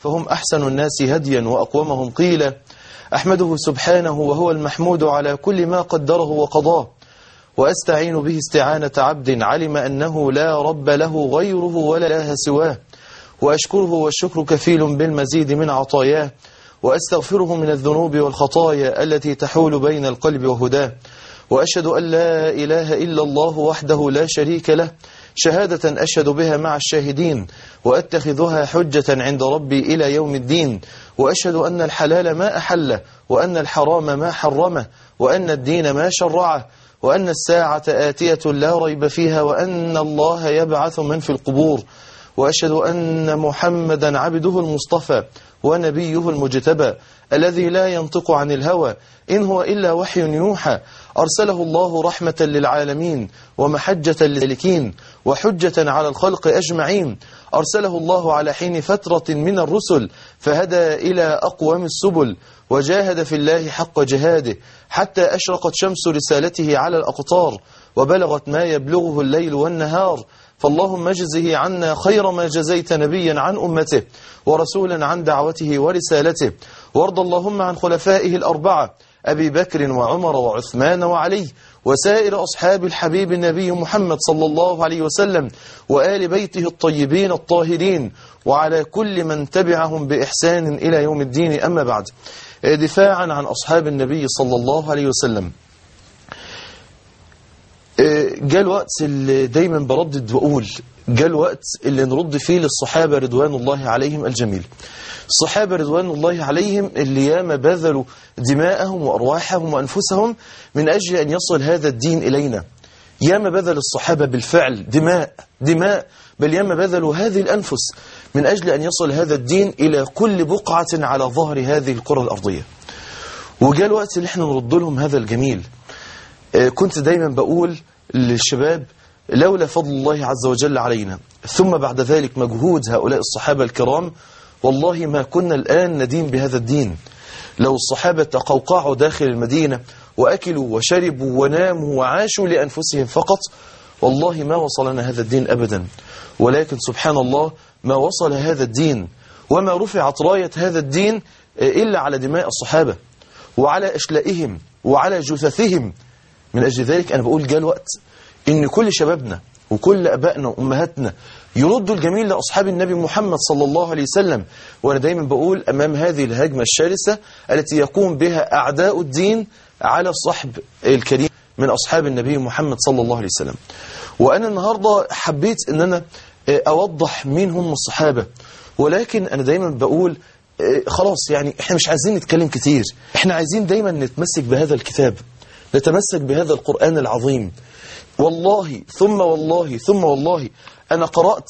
فهم أحسن الناس هديا وأقومهم قيلا أحمده سبحانه وهو المحمود على كل ما قدره وقضاه وأستعين به استعانة عبد علم أنه لا رب له غيره ولا إله سواه وأشكره والشكر كفيل بالمزيد من عطاياه وأستغفره من الذنوب والخطايا التي تحول بين القلب وهداه وأشهد أن لا إله إلا الله وحده لا شريك له شهادة أشهد بها مع الشاهدين وأتخذها حجة عند ربي إلى يوم الدين وأشهد أن الحلال ما أحله وأن الحرام ما حرمه وأن الدين ما شرعه وأن الساعة آتية لا ريب فيها وأن الله يبعث من في القبور وأشهد أن محمدا عبده المصطفى ونبيه المجتبى الذي لا ينطق عن الهوى إن هو إلا وحي يوحى أرسله الله رحمة للعالمين ومحجة للسالكين وحجة على الخلق أجمعين أرسله الله على حين فترة من الرسل فهدى إلى أقوم السبل وجاهد في الله حق جهاده حتى أشرقت شمس رسالته على الأقطار وبلغت ما يبلغه الليل والنهار فاللهم اجزه عنا خير ما جزيت نبيا عن أمته ورسولا عن دعوته ورسالته وارض اللهم عن خلفائه الأربعة أبي بكر وعمر وعثمان وعلي وسائر أصحاب الحبيب النبي محمد صلى الله عليه وسلم وآل بيته الطيبين الطاهرين وعلى كل من تبعهم بإحسان إلى يوم الدين أما بعد دفاعا عن أصحاب النبي صلى الله عليه وسلم جاء الوقت اللي دايما بردد وأقول جاء الوقت اللي نرد فيه للصحابة رضوان الله عليهم الجميل الصحابة رضوان الله عليهم اللي ياما بذلوا دماءهم وأرواحهم وأنفسهم من أجل أن يصل هذا الدين إلينا ياما بذل الصحابة بالفعل دماء دماء بل ياما بذلوا هذه الأنفس من أجل أن يصل هذا الدين إلى كل بقعة على ظهر هذه الكرة الأرضية وجاء الوقت اللي احنا نرد لهم هذا الجميل كنت دايما بقول للشباب لولا فضل الله عز وجل علينا ثم بعد ذلك مجهود هؤلاء الصحابة الكرام والله ما كنا الآن ندين بهذا الدين لو الصحابة تقوقعوا داخل المدينة وأكلوا وشربوا وناموا وعاشوا لأنفسهم فقط والله ما وصلنا هذا الدين أبدا ولكن سبحان الله ما وصل هذا الدين وما رفعت راية هذا الدين إلا على دماء الصحابة وعلى أشلائهم وعلى جثثهم من أجل ذلك أنا بقول جاء الوقت إن كل شبابنا وكل أبائنا وأمهاتنا يردوا الجميل لأصحاب النبي محمد صلى الله عليه وسلم وأنا دايما بقول أمام هذه الهجمة الشرسة التي يقوم بها أعداء الدين على الصحب الكريم من أصحاب النبي محمد صلى الله عليه وسلم وأنا النهاردة حبيت أن أنا أوضح مين هم الصحابة ولكن أنا دايما بقول خلاص يعني احنا مش عايزين نتكلم كتير احنا عايزين دايما نتمسك بهذا الكتاب نتمسك بهذا القرآن العظيم والله ثم والله ثم والله أنا قرأت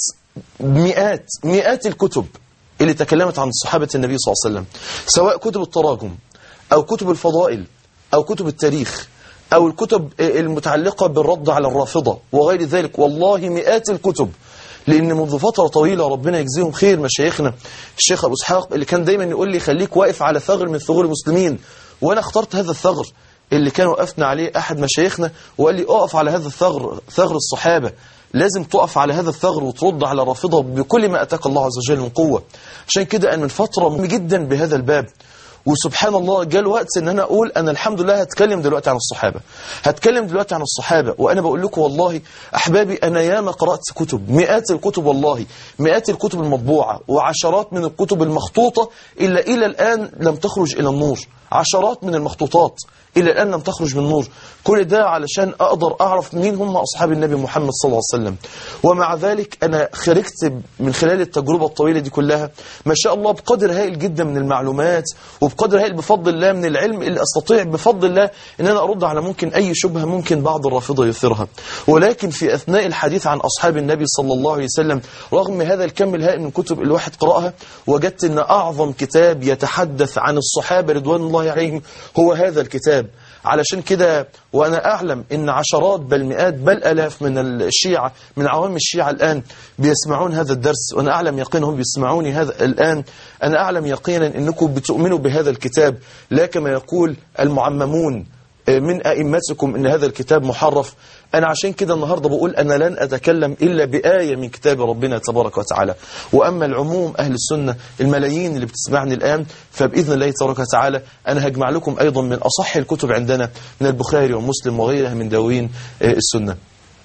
مئات مئات الكتب اللي تكلمت عن صحابة النبي صلى الله عليه وسلم سواء كتب التراجم أو كتب الفضائل أو كتب التاريخ أو الكتب المتعلقة بالرد على الرافضة وغير ذلك والله مئات الكتب لأن منذ فترة طويلة ربنا يجزيهم خير مشايخنا الشيخ أبو اسحاق اللي كان دايما يقول لي خليك واقف على ثغر من ثغور المسلمين وأنا اخترت هذا الثغر اللي كان وقفنا عليه أحد مشايخنا وقال لي أقف على هذا الثغر ثغر الصحابة لازم تقف على هذا الثغر وترد على الرافضة بكل ما أتاك الله عز وجل من قوة عشان كده أنا من فترة مهم جدا بهذا الباب وسبحان الله جاء الوقت ان انا اقول انا الحمد لله هتكلم دلوقتي عن الصحابة هتكلم دلوقتي عن الصحابة وانا بقول لكم والله احبابي انا ياما قرأت كتب مئات الكتب والله مئات الكتب المطبوعة وعشرات من الكتب المخطوطة الا الى الان لم تخرج الى النور عشرات من المخطوطات إلى الآن لم تخرج من نور كل ده علشان أقدر أعرف مين هم أصحاب النبي محمد صلى الله عليه وسلم ومع ذلك أنا خرجت من خلال التجربة الطويلة دي كلها ما شاء الله بقدر هائل جدا من المعلومات وبقدر هائل بفضل الله من العلم اللي أستطيع بفضل الله أن أنا أرد على ممكن أي شبهة ممكن بعض الرافضة يثيرها ولكن في أثناء الحديث عن أصحاب النبي صلى الله عليه وسلم رغم هذا الكم الهائل من كتب الواحد قرأها وجدت أن أعظم كتاب يتحدث عن الصحابة رضوان الله عليهم هو هذا الكتاب علشان كده وأنا أعلم أن عشرات بل مئات بل ألاف من الشيعة من عوام الشيعة الآن بيسمعون هذا الدرس وأنا أعلم يقينا هم بيسمعوني هذا الآن أنا أعلم يقينا أنكم بتؤمنوا بهذا الكتاب لا كما يقول المعممون من أئمتكم إن هذا الكتاب محرف أنا عشان كده النهاردة بقول أنا لن أتكلم إلا بآية من كتاب ربنا تبارك وتعالى وأما العموم أهل السنة الملايين اللي بتسمعني الآن فبإذن الله تبارك وتعالى أنا هجمع لكم أيضا من أصح الكتب عندنا من البخاري ومسلم وغيرها من دواوين السنة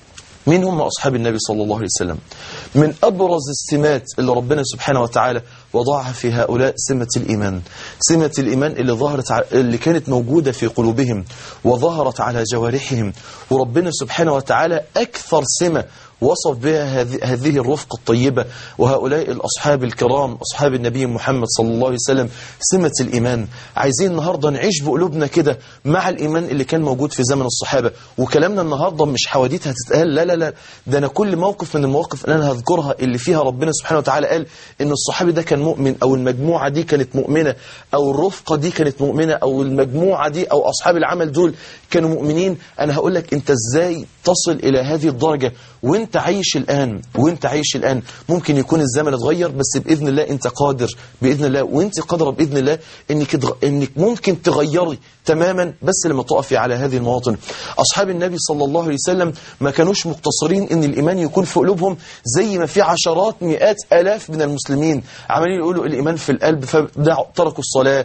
مين هم أصحاب النبي صلى الله عليه وسلم من أبرز السمات اللي ربنا سبحانه وتعالى وضعها في هؤلاء سمة الإيمان سمة الإيمان اللي ظهرت اللي كانت موجودة في قلوبهم وظهرت على جوارحهم وربنا سبحانه وتعالى أكثر سمة وصف بها هذه الرفقة الطيبة وهؤلاء الأصحاب الكرام أصحاب النبي محمد صلى الله عليه وسلم سمة الإيمان عايزين النهاردة نعيش بقلوبنا كده مع الإيمان اللي كان موجود في زمن الصحابة وكلامنا النهاردة مش حواديت هتتقال لا لا لا ده أنا كل موقف من المواقف اللي أنا هذكرها اللي فيها ربنا سبحانه وتعالى قال إن الصحابي ده كان مؤمن أو المجموعة دي كانت مؤمنة أو الرفقة دي كانت مؤمنة أو المجموعة دي أو أصحاب العمل دول كانوا مؤمنين أنا هقول لك أنت إزاي تصل إلى هذه الدرجة وانت عايش الآن وانت عايش الآن ممكن يكون الزمن اتغير بس بإذن الله انت قادر بإذن الله وانت قادرة بإذن الله انك, ادغ... انك ممكن تغيري تماما بس لما تقفي على هذه المواطن أصحاب النبي صلى الله عليه وسلم ما كانوش مقتصرين ان الإيمان يكون في قلوبهم زي ما في عشرات مئات آلاف من المسلمين عمالين يقولوا الإيمان في القلب فتركوا الصلاة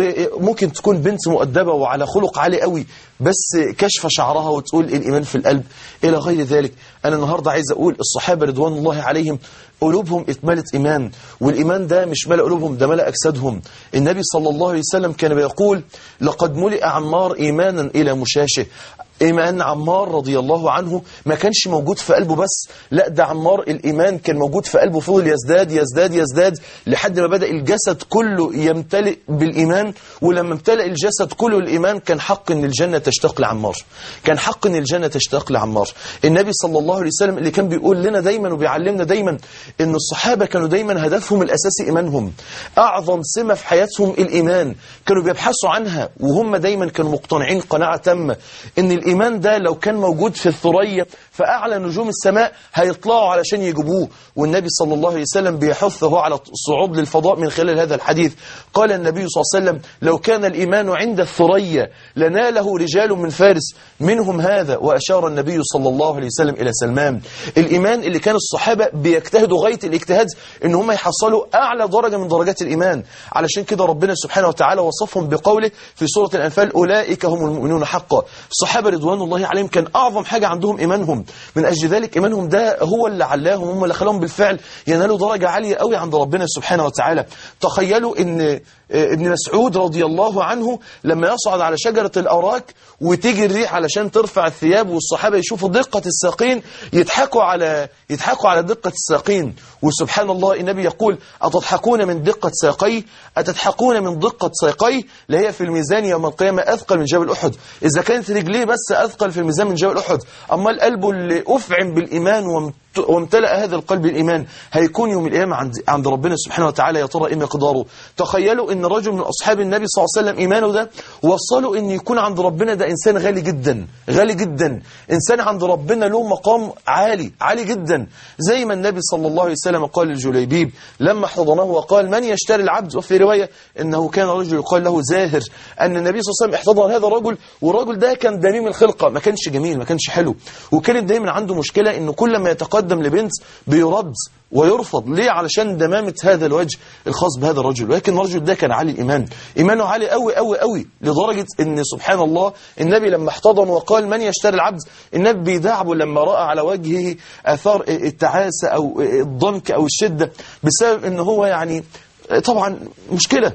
وممكن تكون بنت مؤدبة وعلى خلق عالي قوي بس كشف شعرها وتقول الإيمان في القلب إلى غير ذلك أنا النهاردة عايز أقول الصحابة رضوان الله عليهم قلوبهم اتملت إيمان والإيمان ده مش ملأ قلوبهم ده ملأ أجسادهم النبي صلى الله عليه وسلم كان بيقول لقد ملئ عمار إيمانا إلى مشاشه إيمان عمار رضي الله عنه ما كانش موجود في قلبه بس لا ده عمار الإيمان كان موجود في قلبه فضل يزداد يزداد يزداد لحد ما بدأ الجسد كله يمتلئ بالإيمان ولما امتلئ الجسد كله الإيمان كان حق أن الجنة تشتاق لعمار كان حق أن الجنة تشتاق لعمار النبي صلى الله عليه وسلم اللي كان بيقول لنا دايما وبيعلمنا دايما أن الصحابة كانوا دايما هدفهم الأساسي إيمانهم أعظم سمة في حياتهم الإيمان كانوا بيبحثوا عنها وهم دايما كانوا مقتنعين قناعة تامة أن الإيمان ده لو كان موجود في الثريا فأعلى نجوم السماء هيطلعوا علشان يجيبوه والنبي صلى الله عليه وسلم بيحثه على الصعود للفضاء من خلال هذا الحديث قال النبي صلى الله عليه وسلم لو كان الإيمان عند الثريا لناله رجال من فارس منهم هذا وأشار النبي صلى الله عليه وسلم إلى سلمان الإيمان اللي كان الصحابة بيجتهدوا غاية الاجتهاد إن هم يحصلوا أعلى درجة من درجات الإيمان علشان كده ربنا سبحانه وتعالى وصفهم بقوله في سورة الأنفال أولئك هم المؤمنون حقا الصحابة رضوان الله عليهم كان أعظم حاجة عندهم إيمانهم من أجل ذلك إيمانهم ده هو اللي علاهم هم اللي خلاهم بالفعل ينالوا درجة عالية قوي عند ربنا سبحانه وتعالى تخيلوا إن ابن مسعود رضي الله عنه لما يصعد على شجرة الأراك وتيجي الريح علشان ترفع الثياب والصحابة يشوفوا دقة الساقين يضحكوا على يضحكوا على دقة الساقين وسبحان الله النبي يقول أتضحكون من دقة ساقي أتضحكون من دقة ساقي لا هي في الميزان يوم القيامة أثقل من جبل أحد إذا كانت رجليه بس أثقل في الميزان من جبل أحد أما القلب اللي أفعم بالإيمان وامتلأ هذا القلب الإيمان هيكون يوم القيامة عند عند ربنا سبحانه وتعالى يا ترى إيه مقداره تخيلوا إن رجل من أصحاب النبي صلى الله عليه وسلم إيمانه ده وصلوا إن يكون عند ربنا ده إنسان غالي جدا غالي جدا إنسان عند ربنا له مقام عالي عالي جدا زي ما النبي صلى الله عليه وسلم قال للجليبيب لما حضنه وقال من يشتري العبد وفي رواية إنه كان رجل يقال له زاهر أن النبي صلى الله عليه وسلم احتضن هذا الرجل والرجل ده كان دميم الخلقة ما كانش جميل ما كانش حلو وكانت دايما عنده مشكلة إنه كل ما يتقدم يتقدم لبنت بيرد ويرفض ليه علشان دمامة هذا الوجه الخاص بهذا الرجل ولكن الرجل ده كان عالي الإيمان إيمانه عالي قوي قوي قوي لدرجة أن سبحان الله النبي لما احتضن وقال من يشتري العبد النبي بيدعبه لما رأى على وجهه أثار التعاسة أو الضنك أو الشدة بسبب أنه هو يعني طبعا مشكلة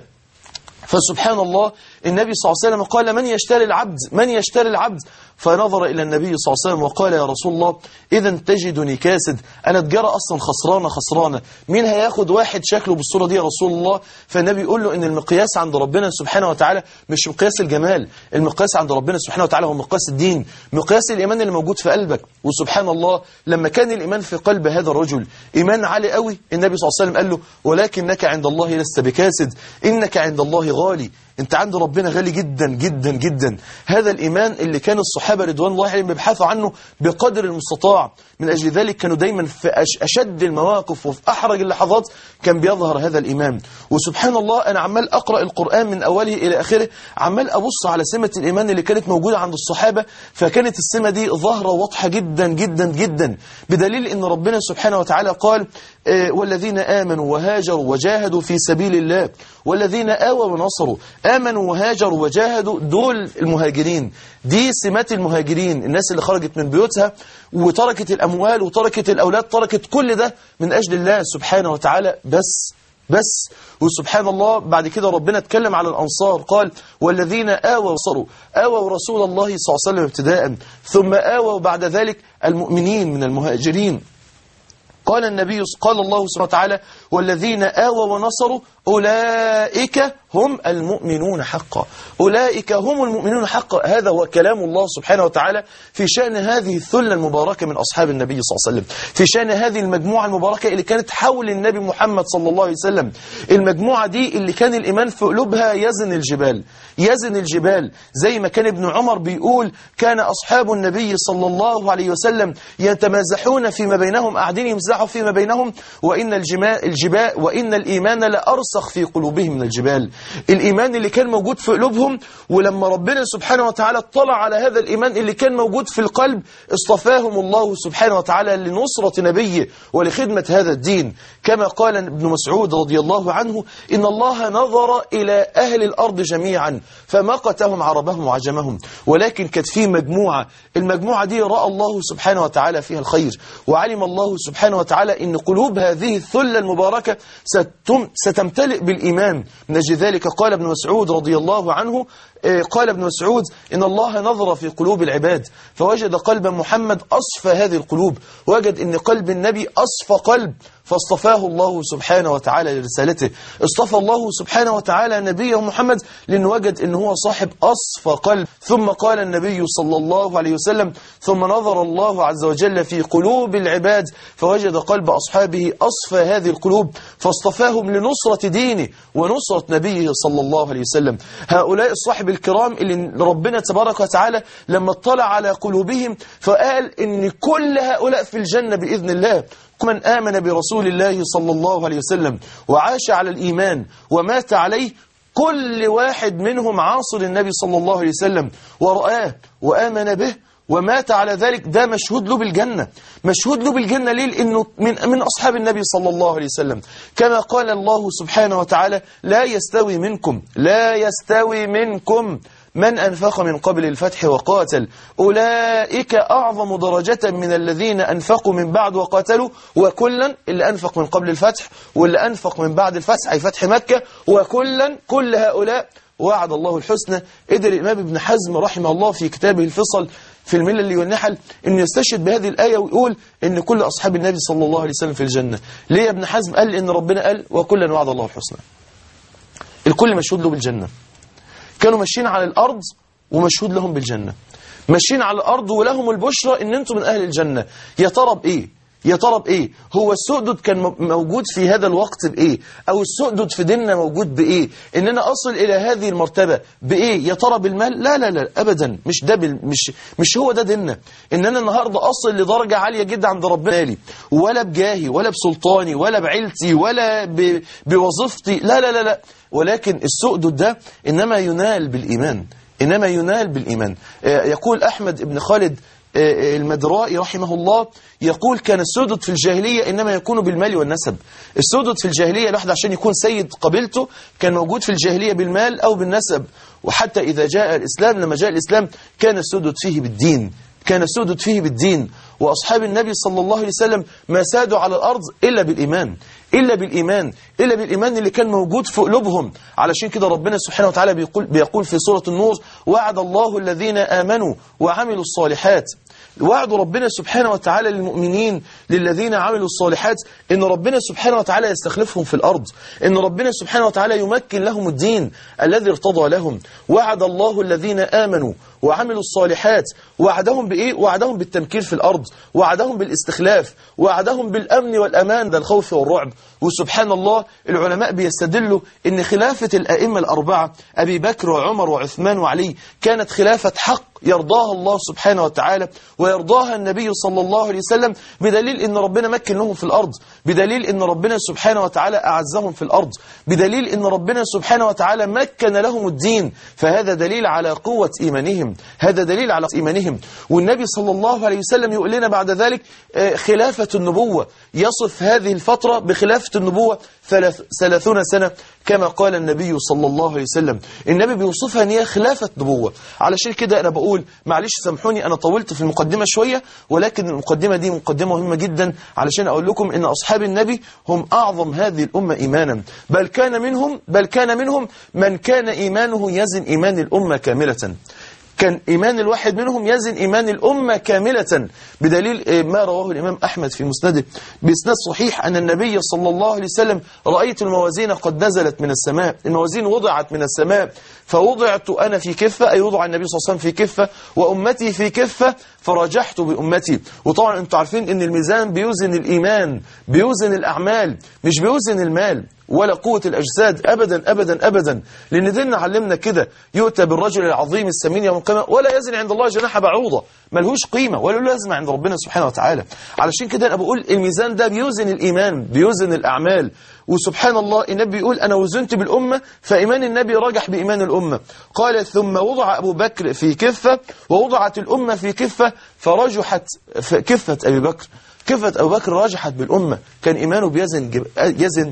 فسبحان الله النبي صلى الله عليه وسلم قال من يشتري العبد من يشتري العبد فنظر إلى النبي صلى الله عليه وسلم وقال يا رسول الله إذا تجدني كاسد أنا تجارة أصلا خسرانة خسرانة مين هياخد واحد شكله بالصورة دي يا رسول الله فالنبي يقول له إن المقياس عند ربنا سبحانه وتعالى مش مقياس الجمال المقياس عند ربنا سبحانه وتعالى هو مقياس الدين مقياس الإيمان اللي موجود في قلبك وسبحان الله لما كان الإيمان في قلب هذا الرجل إيمان عالي قوي النبي صلى الله عليه وسلم قال له ولكنك عند الله لست بكاسد إنك عند الله غالي انت عند ربنا غالي جدا جدا جدا هذا الإيمان اللي كان الصحابة رضوان الله عليهم بيبحثوا عنه بقدر المستطاع من أجل ذلك كانوا دايما في أش- أشد المواقف وفي أحرج اللحظات كان بيظهر هذا الإيمان وسبحان الله أنا عمال أقرأ القرآن من أوله إلى آخره عمال أبص على سمة الإيمان اللي كانت موجودة عند الصحابة فكانت السمة دي ظاهرة واضحة جدا جدا جدا بدليل أن ربنا سبحانه وتعالى قال آه، والذين آمنوا وهاجروا وجاهدوا في سبيل الله والذين آووا ونصروا آمنوا وهاجروا وجاهدوا دول المهاجرين دي سمات المهاجرين الناس اللي خرجت من بيوتها وتركت الأموال وتركت الأولاد تركت كل ده من أجل الله سبحانه وتعالى بس بس وسبحان الله بعد كده ربنا اتكلم على الأنصار قال والذين آووا ونصروا آووا رسول الله صلى الله عليه وسلم ابتداء ثم آووا بعد ذلك المؤمنين من المهاجرين قال النبي قال الله سبحانه وتعالى والذين آووا ونصروا أولئك هم المؤمنون حقا أولئك هم المؤمنون حقا هذا هو كلام الله سبحانه وتعالى في شأن هذه الثلة المباركة من أصحاب النبي صلى الله عليه وسلم في شأن هذه المجموعة المباركة اللي كانت حول النبي محمد صلى الله عليه وسلم المجموعة دي اللي كان الإيمان في قلوبها يزن الجبال يزن الجبال زي ما كان ابن عمر بيقول كان أصحاب النبي صلى الله عليه وسلم يتمازحون فيما بينهم قاعدين يمزحوا فيما بينهم وإن الجماء الجبال وإن الإيمان لأرسخ في قلوبهم من الجبال الإيمان اللي كان موجود في قلوبهم ولما ربنا سبحانه وتعالى اطلع على هذا الإيمان اللي كان موجود في القلب اصطفاهم الله سبحانه وتعالى لنصرة نبيه ولخدمة هذا الدين كما قال ابن مسعود رضي الله عنه إن الله نظر إلى أهل الأرض جميعا فمقتهم عربهم وعجمهم ولكن كانت في مجموعة المجموعة دي رأى الله سبحانه وتعالى فيها الخير وعلم الله سبحانه وتعالى إن قلوب هذه الثلة المباركة ستم ستمتلئ بالإيمان من أجل ذلك قال ابن مسعود رضي الله عنه آه، قال ابن مسعود إن الله نظر في قلوب العباد فوجد قلب محمد أصفى هذه القلوب وجد إن قلب النبي أصفى قلب فاصطفاه الله سبحانه وتعالى لرسالته اصطفى الله سبحانه وتعالى نبيه محمد لأنه وجد أنه هو صاحب أصفى قلب ثم قال النبي صلى الله عليه وسلم ثم نظر الله عز وجل في قلوب العباد فوجد قلب أصحابه أصفى هذه القلوب فاصطفاهم لنصرة دينه ونصرة نبيه صلى الله عليه وسلم هؤلاء الصحب الكرام اللي ربنا تبارك وتعالى لما اطلع على قلوبهم فقال إن كل هؤلاء في الجنة بإذن الله من آمن برسول الله صلى الله عليه وسلم وعاش على الإيمان ومات عليه كل واحد منهم عاصر النبي صلى الله عليه وسلم ورآه وآمن به ومات على ذلك ده مشهود له بالجنة مشهود له بالجنة ليه لأنه من, من أصحاب النبي صلى الله عليه وسلم كما قال الله سبحانه وتعالى لا يستوي منكم لا يستوي منكم من أنفق من قبل الفتح وقاتل أولئك أعظم درجة من الذين أنفقوا من بعد وقاتلوا وكلا اللي أنفق من قبل الفتح واللي أنفق من بعد الفتح أي فتح مكة وكلا كل هؤلاء وعد الله الحسنى قدر الإمام ابن حزم رحمه الله في كتابه الفصل في الملل والنحل أنه يستشهد بهذه الآية ويقول أن كل أصحاب النبي صلى الله عليه وسلم في الجنة ليه يا ابن حزم قال أن ربنا قال وكلا وعد الله الحسنى الكل مشهود له بالجنة كانوا ماشيين على الأرض ومشهود لهم بالجنة ماشيين على الأرض ولهم البشرى إن أنتم من أهل الجنة يا ترى بإيه يا ترى بإيه هو السؤدد كان م- موجود في هذا الوقت بإيه أو السؤدد في ديننا موجود بإيه إن أنا أصل إلى هذه المرتبة بإيه يا ترى بالمال لا لا لا أبدا مش ده بال... مش مش هو ده ديننا إن أنا النهاردة أصل لدرجة عالية جدا عند ربنا لي ولا بجاهي ولا بسلطاني ولا بعيلتي ولا ب... بوظيفتي لا لا لا لا ولكن السؤدد ده إنما ينال بالإيمان إنما ينال بالإيمان آه، يقول أحمد بن خالد آه، المدرائي رحمه الله يقول كان السدد في الجاهلية إنما يكون بالمال والنسب السدد في الجاهلية الواحد عشان يكون سيد قبيلته كان موجود في الجاهلية بالمال أو بالنسب وحتى إذا جاء الإسلام لما جاء الإسلام كان السدد فيه بالدين كان السدد فيه بالدين وأصحاب النبي صلى الله عليه وسلم ما سادوا على الأرض إلا بالإيمان إلا بالإيمان إلا بالإيمان اللي كان موجود في قلوبهم علشان كده ربنا سبحانه وتعالى بيقول, بيقول في سورة النور وعد الله الذين آمنوا وعملوا الصالحات وعد ربنا سبحانه وتعالى للمؤمنين للذين عملوا الصالحات إن ربنا سبحانه وتعالى يستخلفهم في الأرض إن ربنا سبحانه وتعالى يمكن لهم الدين الذي ارتضى لهم وعد الله الذين آمنوا وعملوا الصالحات وعدهم بإيه؟ وعدهم بالتمكين في الأرض وعدهم بالاستخلاف وعدهم بالأمن والأمان ده الخوف والرعب وسبحان الله العلماء بيستدلوا ان خلافة الأئمة الأربعة أبي بكر وعمر وعثمان وعلي كانت خلافة حق يرضاها الله سبحانه وتعالى ويرضاها النبي صلى الله عليه وسلم بدليل ان ربنا مكن لهم في الأرض بدليل ان ربنا سبحانه وتعالى أعزهم في الأرض بدليل ان ربنا سبحانه وتعالى مكن لهم الدين فهذا دليل على قوة إيمانهم هذا دليل على إيمانهم والنبي صلى الله عليه وسلم يقول لنا بعد ذلك خلافة النبوة يصف هذه الفترة بخلافة النبوة ثلاثون سنة كما قال النبي صلى الله عليه وسلم النبي بيوصفها ان هي خلافة نبوة علشان كده أنا بقول معلش سامحوني أنا طولت في المقدمة شوية ولكن المقدمة دي مقدمة مهمة جدا علشان أقول لكم ان أصحاب النبي هم أعظم هذه الأمة إيمانا بل كان منهم بل كان منهم من كان إيمانه يزن إيمان الأمة كاملة كان إيمان الواحد منهم يزن إيمان الأمة كاملة بدليل ما رواه الإمام أحمد في مسنده بإسناد صحيح أن النبي صلى الله عليه وسلم رأيت الموازين قد نزلت من السماء الموازين وضعت من السماء فوضعت أنا في كفة أي وضع النبي صلى الله عليه وسلم في كفة وأمتي في كفة فرجحت بأمتي وطبعا أنتم عارفين أن الميزان بيوزن الإيمان بيوزن الأعمال مش بيوزن المال ولا قوة الأجساد أبدا أبدا أبدا لأن ديننا علمنا كده يؤتى بالرجل العظيم السمين يوم القيامة ولا يزن عند الله جناح بعوضة ملهوش قيمة ولا له لازمة عند ربنا سبحانه وتعالى علشان كده أنا بقول الميزان ده بيوزن الإيمان بيوزن الأعمال وسبحان الله النبي يقول أنا وزنت بالأمة فإيمان النبي رجح بإيمان الأمة قال ثم وضع أبو بكر في كفة ووضعت الأمة في كفة فرجحت في كفة أبي بكر كفة أبو بكر رجحت بالأمة كان إيمانه بيزن يزن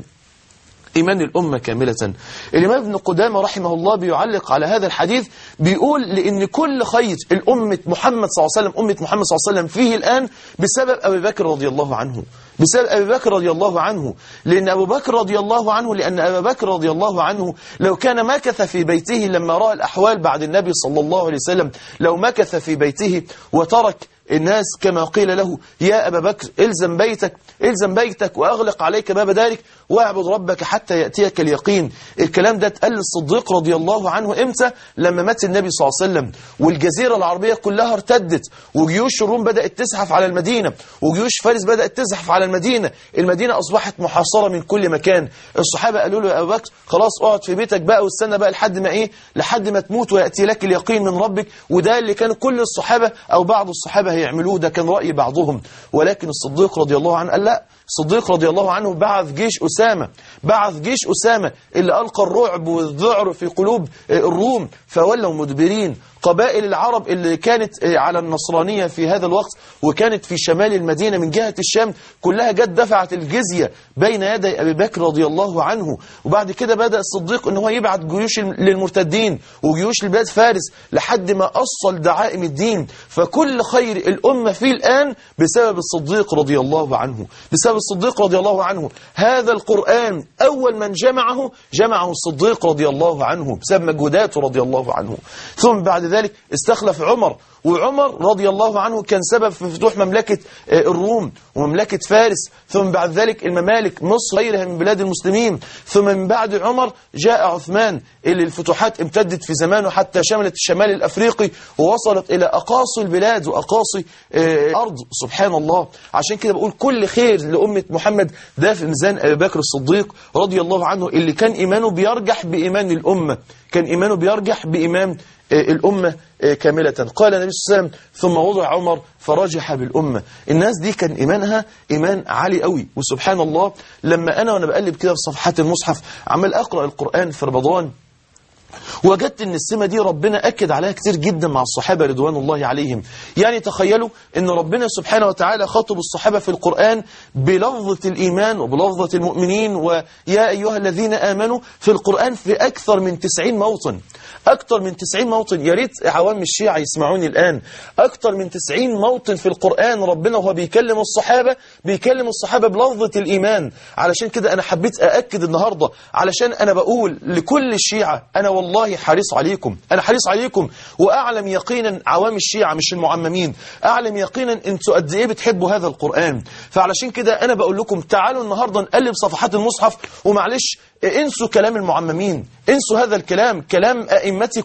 إيمان الأمة كاملة الإمام ابن قدامة رحمه الله بيعلق على هذا الحديث بيقول لأن كل خير الأمة محمد صلى الله عليه وسلم أمة محمد صلى الله عليه وسلم فيه الآن بسبب أبي بكر رضي الله عنه بسبب أبي بكر رضي الله عنه لأن أبو بكر رضي الله عنه لأن أبا بكر رضي الله عنه لو كان مكث في بيته لما رأى الأحوال بعد النبي صلى الله عليه وسلم لو مكث في بيته وترك الناس كما قيل له يا أبا بكر الزم بيتك الزم بيتك وأغلق عليك باب دارك واعبد ربك حتى يأتيك اليقين الكلام ده اتقال للصديق رضي الله عنه امتى لما مات النبي صلى الله عليه وسلم والجزيرة العربية كلها ارتدت وجيوش الروم بدأت تزحف على المدينة وجيوش فارس بدأت تزحف على المدينة المدينة أصبحت محاصرة من كل مكان الصحابة قالوا له يا أبا بكر خلاص اقعد في بيتك بقى واستنى بقى لحد ما إيه لحد ما تموت ويأتي لك اليقين من ربك وده اللي كان كل الصحابة أو بعض الصحابة هيعملوه ده كان رأي بعضهم ولكن الصديق رضي الله عنه قال لا الصديق رضي الله عنه بعث جيش أسامة بعث جيش أسامة اللي ألقى الرعب والذعر في قلوب الروم فولوا مدبرين قبائل العرب اللي كانت على النصرانية في هذا الوقت وكانت في شمال المدينة من جهة الشام كلها جت دفعت الجزية بين يدي أبي بكر رضي الله عنه وبعد كده بدأ الصديق أنه يبعت جيوش للمرتدين وجيوش لبلاد فارس لحد ما أصل دعائم الدين فكل خير الأمة فيه الآن بسبب الصديق رضي الله عنه بسبب الصديق رضي الله عنه هذا القرآن أول من جمعه جمعه الصديق رضي الله عنه بسبب مجهوداته رضي الله عنه ثم بعد ذلك استخلف عمر وعمر رضي الله عنه كان سبب في فتوح مملكة الروم ومملكة فارس ثم بعد ذلك الممالك مصر غيرها من بلاد المسلمين ثم من بعد عمر جاء عثمان اللي الفتوحات امتدت في زمانه حتى شملت الشمال الأفريقي ووصلت إلى أقاصي البلاد وأقاصي الأرض سبحان الله عشان كده بقول كل خير لأمة محمد ده في ميزان أبي بكر الصديق رضي الله عنه اللي كان إيمانه بيرجح بإيمان الأمة كان إيمانه بيرجح بإيمان الأمة كاملة قال النبي صلى الله عليه وسلم ثم وضع عمر فرجح بالأمة الناس دي كان إيمانها إيمان عالي قوي وسبحان الله لما أنا وأنا بقلب كده في صفحات المصحف عمال أقرأ القرآن في رمضان وجدت ان السمة دي ربنا أكد عليها كتير جدا مع الصحابة رضوان الله عليهم يعني تخيلوا ان ربنا سبحانه وتعالى خاطب الصحابة في القرآن بلفظة الإيمان وبلفظة المؤمنين ويا أيها الذين آمنوا في القرآن في أكثر من 90 موطن أكثر من 90 موطن يا ريت عوام الشيعة يسمعوني الآن أكثر من 90 موطن في القرآن ربنا وهو بيكلم الصحابة بيكلم الصحابة بلفظة الإيمان علشان كده أنا حبيت أأكد النهاردة علشان أنا بقول لكل الشيعة أنا والله حريص عليكم أنا حريص عليكم وأعلم يقينا عوام الشيعة مش المعممين أعلم يقينا أنتوا قد إيه بتحبوا هذا القرآن فعلشان كده أنا بقول لكم تعالوا النهاردة نقلب صفحات المصحف ومعلش انسوا كلام المعممين انسوا هذا الكلام كلام أئمتكم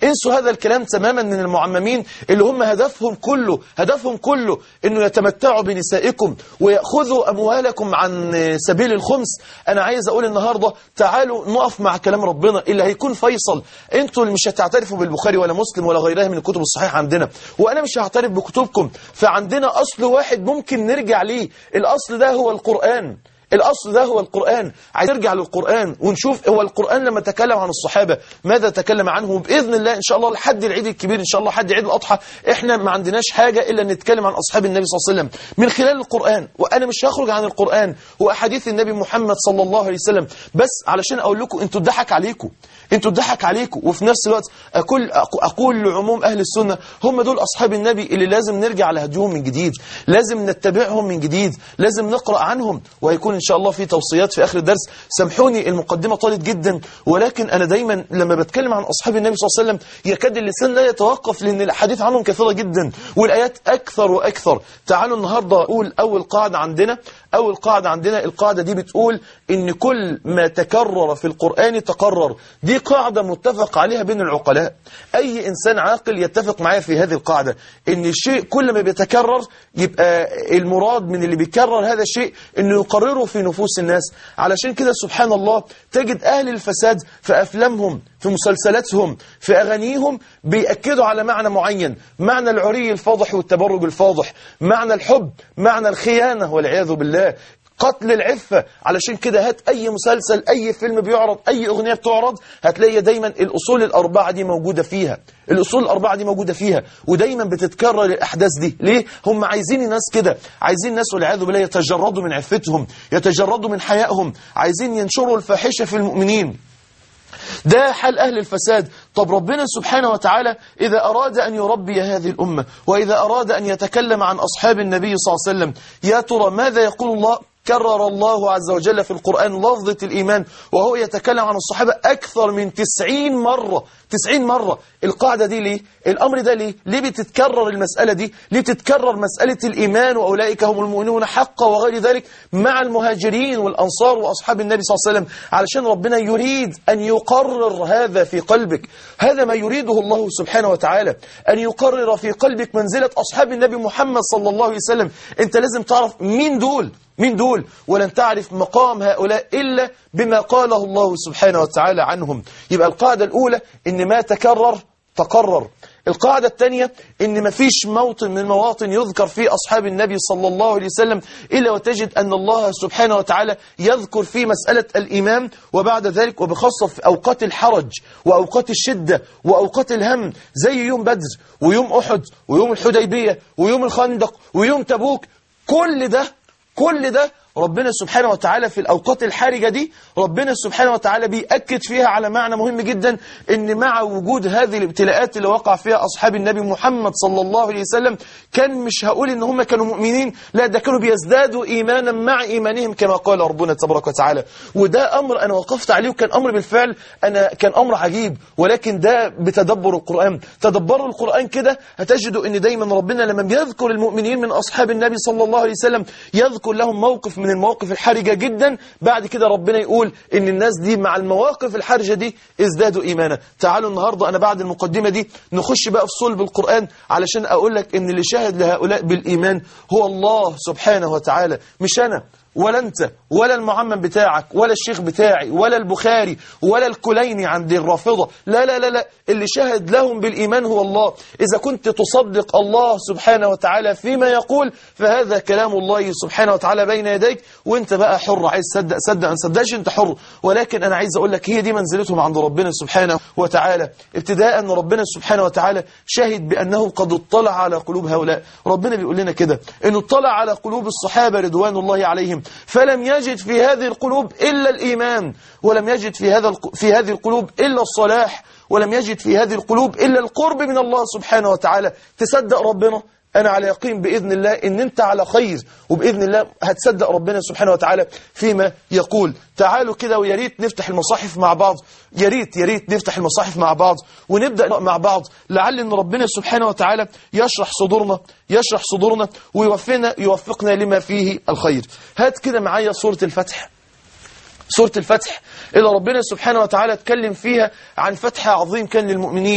انسوا هذا الكلام تماما من المعممين اللي هم هدفهم كله هدفهم كله انه يتمتعوا بنسائكم ويأخذوا أموالكم عن سبيل الخمس أنا عايز أقول النهاردة تعالوا نقف مع كلام ربنا اللي هيكون فيصل انتوا اللي مش هتعترفوا بالبخاري ولا مسلم ولا غيرها من الكتب الصحيحة عندنا وأنا مش هعترف بكتبكم فعندنا أصل واحد ممكن نرجع ليه الأصل ده هو القرآن الأصل ده هو القرآن عايز نرجع للقرآن ونشوف هو القرآن لما تكلم عن الصحابة ماذا تكلم عنهم بإذن الله إن شاء الله لحد العيد الكبير إن شاء الله لحد عيد الأضحى إحنا ما عندناش حاجة إلا نتكلم عن أصحاب النبي صلى الله عليه وسلم من خلال القرآن وأنا مش هخرج عن القرآن وأحاديث النبي محمد صلى الله عليه وسلم بس علشان أقول لكم أنتوا اتضحك عليكم انتوا اتضحك عليكم وفي نفس الوقت أقول, أقول لعموم أهل السنة هم دول أصحاب النبي اللي لازم نرجع على هديهم من جديد لازم نتبعهم من جديد لازم نقرأ عنهم وهيكون إن شاء الله في توصيات في آخر الدرس سامحوني المقدمة طالت جدا ولكن أنا دايما لما بتكلم عن أصحاب النبي صلى الله عليه وسلم يكاد اللسان لا يتوقف لأن الأحاديث عنهم كثيرة جدا والآيات أكثر وأكثر تعالوا النهاردة أقول أول قاعدة عندنا أول قاعدة عندنا القاعدة دي بتقول إن كل ما تكرر في القرآن تقرر دي قاعدة متفق عليها بين العقلاء أي إنسان عاقل يتفق معايا في هذه القاعدة إن الشيء كل ما بيتكرر يبقى المراد من اللي بيكرر هذا الشيء إنه يقرره في نفوس الناس علشان كده سبحان الله تجد أهل الفساد في أفلامهم في مسلسلاتهم في أغانيهم بيأكدوا على معنى معين معنى العري الفاضح والتبرج الفاضح معنى الحب معنى الخيانة والعياذ بالله قتل العفة علشان كده هات أي مسلسل أي فيلم بيعرض أي أغنية بتعرض هتلاقي دايما الأصول الأربعة دي موجودة فيها الأصول الأربعة دي موجودة فيها ودايما بتتكرر الأحداث دي ليه؟ هم عايزين الناس كده عايزين الناس والعياذ بالله يتجردوا من عفتهم يتجردوا من حيائهم عايزين ينشروا الفاحشة في المؤمنين ده حال أهل الفساد طب ربنا سبحانه وتعالى إذا أراد أن يربي هذه الأمة وإذا أراد أن يتكلم عن أصحاب النبي صلى الله عليه وسلم يا ترى ماذا يقول الله كرر الله عز وجل في القرآن لفظة الإيمان وهو يتكلم عن الصحابة أكثر من تسعين مرة تسعين مرة القاعدة دي ليه؟ الأمر ده ليه؟ ليه بتتكرر المسألة دي؟ ليه تتكرر مسألة الإيمان وأولئك هم المؤمنون حقا وغير ذلك مع المهاجرين والأنصار وأصحاب النبي صلى الله عليه وسلم علشان ربنا يريد أن يقرر هذا في قلبك هذا ما يريده الله سبحانه وتعالى أن يقرر في قلبك منزلة أصحاب النبي محمد صلى الله عليه وسلم أنت لازم تعرف مين دول مين دول ولن تعرف مقام هؤلاء إلا بما قاله الله سبحانه وتعالى عنهم يبقى القاعدة الأولى إن ما تكرر تقرر القاعدة الثانية إن ما فيش موطن من مواطن يذكر فيه أصحاب النبي صلى الله عليه وسلم إلا وتجد أن الله سبحانه وتعالى يذكر في مسألة الإمام وبعد ذلك وبخاصة في أوقات الحرج وأوقات الشدة وأوقات الهم زي يوم بدر ويوم أحد ويوم الحديبية ويوم الخندق ويوم تبوك كل ده كل ده ربنا سبحانه وتعالى في الأوقات الحرجة دي ربنا سبحانه وتعالى بيأكد فيها على معنى مهم جدا ان مع وجود هذه الابتلاءات اللي وقع فيها أصحاب النبي محمد صلى الله عليه وسلم كان مش هقول ان هم كانوا مؤمنين لا ده كانوا بيزدادوا إيمانا مع إيمانهم كما قال ربنا تبارك وتعالى وده أمر أنا وقفت عليه وكان أمر بالفعل أنا كان أمر عجيب ولكن ده بتدبر القرآن تدبروا القرآن كده هتجدوا ان دايما ربنا لما بيذكر المؤمنين من أصحاب النبي صلى الله عليه وسلم يذكر لهم موقف من المواقف الحرجة جدا بعد كده ربنا يقول ان الناس دي مع المواقف الحرجة دي ازدادوا ايمانا تعالوا النهاردة انا بعد المقدمة دي نخش بقى في صلب القرآن علشان اقول لك ان اللي شاهد لهؤلاء بالايمان هو الله سبحانه وتعالى مش انا ولا انت ولا المعمم بتاعك ولا الشيخ بتاعي ولا البخاري ولا الكليني عند الرافضة لا لا لا لا اللي شهد لهم بالإيمان هو الله إذا كنت تصدق الله سبحانه وتعالى فيما يقول فهذا كلام الله سبحانه وتعالى بين يديك وانت بقى حر عايز صدق صدق ان صدقش انت حر ولكن انا عايز اقول لك هي دي منزلتهم عند ربنا سبحانه وتعالى ابتداء ان ربنا سبحانه وتعالى شهد بانه قد اطلع على قلوب هؤلاء ربنا بيقول لنا كده انه اطلع على قلوب الصحابه رضوان الله عليهم فلم يجد في هذه القلوب الا الايمان ولم يجد في هذا في هذه القلوب الا الصلاح ولم يجد في هذه القلوب الا القرب من الله سبحانه وتعالى تصدق ربنا أنا على يقين بإذن الله إن أنت على خير وبإذن الله هتصدق ربنا سبحانه وتعالى فيما يقول تعالوا كده ويا ريت نفتح المصاحف مع بعض يا ريت يا ريت نفتح المصاحف مع بعض ونبدأ مع بعض لعل إن ربنا سبحانه وتعالى يشرح صدورنا يشرح صدورنا ويوفقنا يوفقنا لما فيه الخير هات كده معايا سورة الفتح سورة الفتح اللي ربنا سبحانه وتعالى اتكلم فيها عن فتح عظيم كان للمؤمنين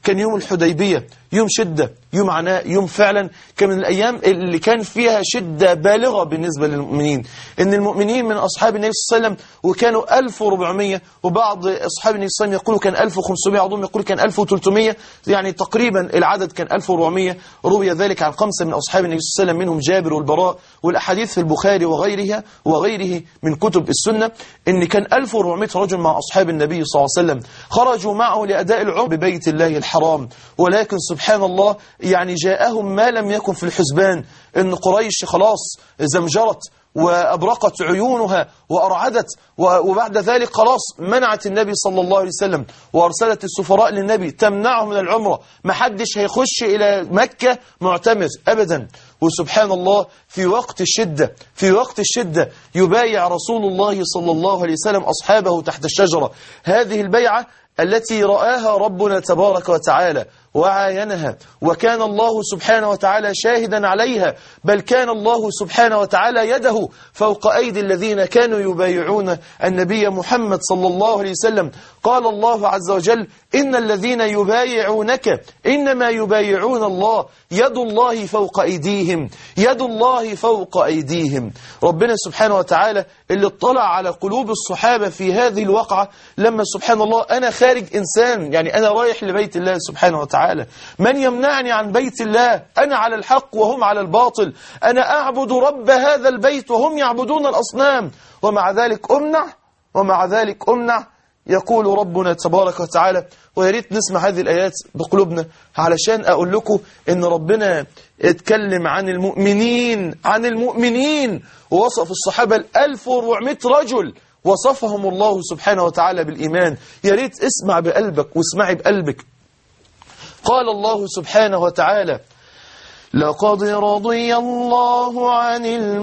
كان يوم الحديبية يوم شدة يوم عناء يوم فعلا كان من الأيام اللي كان فيها شدة بالغة بالنسبة للمؤمنين إن المؤمنين من أصحاب النبي صلى الله عليه وسلم وكانوا 1400 وبعض أصحاب النبي صلى الله عليه وسلم يقولوا كان 1500 بعضهم يقول كان 1300 يعني تقريبا العدد كان 1400 روي ذلك عن خمسة من أصحاب النبي صلى الله عليه وسلم منهم جابر والبراء والأحاديث في البخاري وغيرها وغيره من كتب السنة إن كان 1400 رجل مع أصحاب النبي صلى الله عليه وسلم خرجوا معه لأداء العمر ببيت الله الحرام ولكن سبحان الله يعني جاءهم ما لم يكن في الحسبان إن قريش خلاص زمجرت وأبرقت عيونها وأرعدت وبعد ذلك خلاص منعت النبي صلى الله عليه وسلم وأرسلت السفراء للنبي تمنعه من العمرة ما حدش هيخش إلى مكة معتمر أبدا وسبحان الله في وقت الشدة في وقت الشدة يبايع رسول الله صلى الله عليه وسلم أصحابه تحت الشجرة هذه البيعة التي رآها ربنا تبارك وتعالى وعاينها وكان الله سبحانه وتعالى شاهدا عليها بل كان الله سبحانه وتعالى يده فوق أيدي الذين كانوا يبايعون النبي محمد صلى الله عليه وسلم قال الله عز وجل إن الذين يبايعونك إنما يبايعون الله يد الله فوق أيديهم يد الله فوق أيديهم ربنا سبحانه وتعالى اللي اطلع على قلوب الصحابة في هذه الوقعة لما سبحان الله أنا خارج إنسان يعني أنا رايح لبيت الله سبحانه وتعالى من يمنعني عن بيت الله أنا على الحق وهم على الباطل أنا أعبد رب هذا البيت وهم يعبدون الأصنام ومع ذلك أمنع ومع ذلك أمنع يقول ربنا تبارك وتعالى ويا ريت نسمع هذه الآيات بقلوبنا علشان أقول لكم إن ربنا اتكلم عن المؤمنين عن المؤمنين ووصف الصحابة ال 1400 رجل وصفهم الله سبحانه وتعالى بالإيمان يا ريت اسمع بقلبك واسمعي بقلبك قال الله سبحانه وتعالى لقد رضي الله عن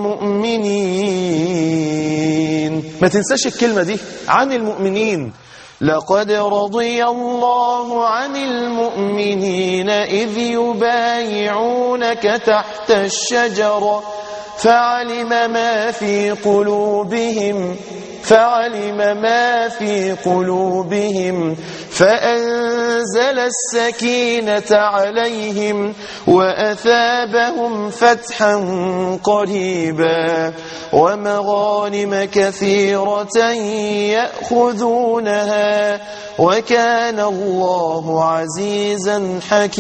المؤمنين ما تنساش الكلمة دي عن المؤمنين لقد رضي الله عن المؤمنين إذ يبايعونك تحت الشجرة فعلم ما في قلوبهم فعلم ما في قلوبهم فأنزل السكينة عليهم وأثابهم فتحا قريبا ومغانم كثيرة يأخذونها وكان الله عزيزا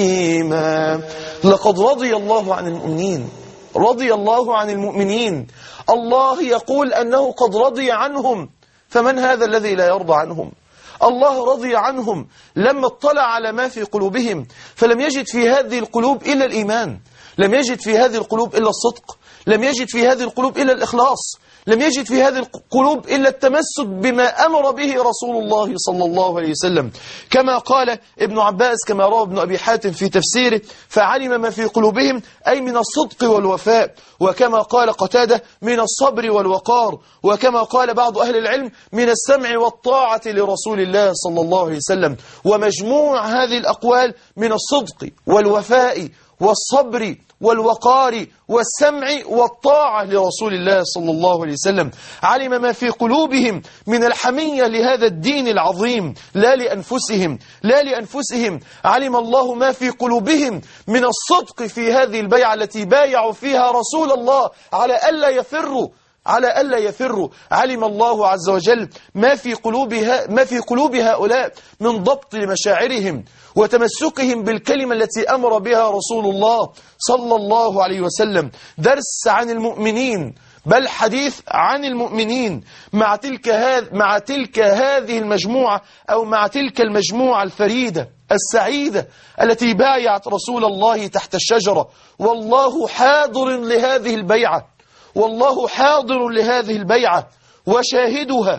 حكيما لقد رضي الله عن المؤمنين رضي الله عن المؤمنين الله يقول أنه قد رضي عنهم فمن هذا الذي لا يرضى عنهم الله رضي عنهم لما اطلع على ما في قلوبهم فلم يجد في هذه القلوب إلا الإيمان لم يجد في هذه القلوب إلا الصدق لم يجد في هذه القلوب إلا الإخلاص لم يجد في هذه القلوب إلا التمسك بما أمر به رسول الله صلى الله عليه وسلم كما قال ابن عباس كما روى ابن أبي حاتم في تفسيره فعلم ما في قلوبهم أي من الصدق والوفاء وكما قال قتادة من الصبر والوقار وكما قال بعض أهل العلم من السمع والطاعة لرسول الله صلى الله عليه وسلم ومجموع هذه الأقوال من الصدق والوفاء والصبر والوقار والسمع والطاعة لرسول الله صلى الله عليه وسلم علم ما في قلوبهم من الحمية لهذا الدين العظيم لا لأنفسهم لا لأنفسهم علم الله ما في قلوبهم من الصدق في هذه البيعة التي بايعوا فيها رسول الله على ألا يفروا على ألا يفروا علم الله عز وجل ما في قلوبها ما في قلوب هؤلاء من ضبط لمشاعرهم وتمسكهم بالكلمة التي أمر بها رسول الله صلى الله عليه وسلم درس عن المؤمنين بل حديث عن المؤمنين مع تلك هذ مع تلك هذه المجموعة أو مع تلك المجموعة الفريدة السعيدة التي بايعت رسول الله تحت الشجرة والله حاضر لهذه البيعة والله حاضر لهذه البيعة وشاهدها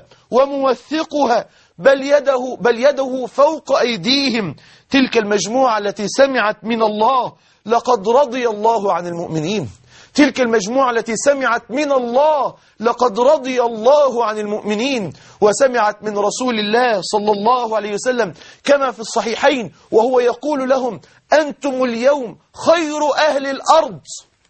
وموثقها بل يده, بل يده فوق أيديهم تلك المجموعة التي سمعت من الله لقد رضي الله عن المؤمنين تلك المجموعة التي سمعت من الله لقد رضي الله عن المؤمنين وسمعت من رسول الله صلى الله عليه وسلم كما في الصحيحين وهو يقول لهم أنتم اليوم خير أهل الأرض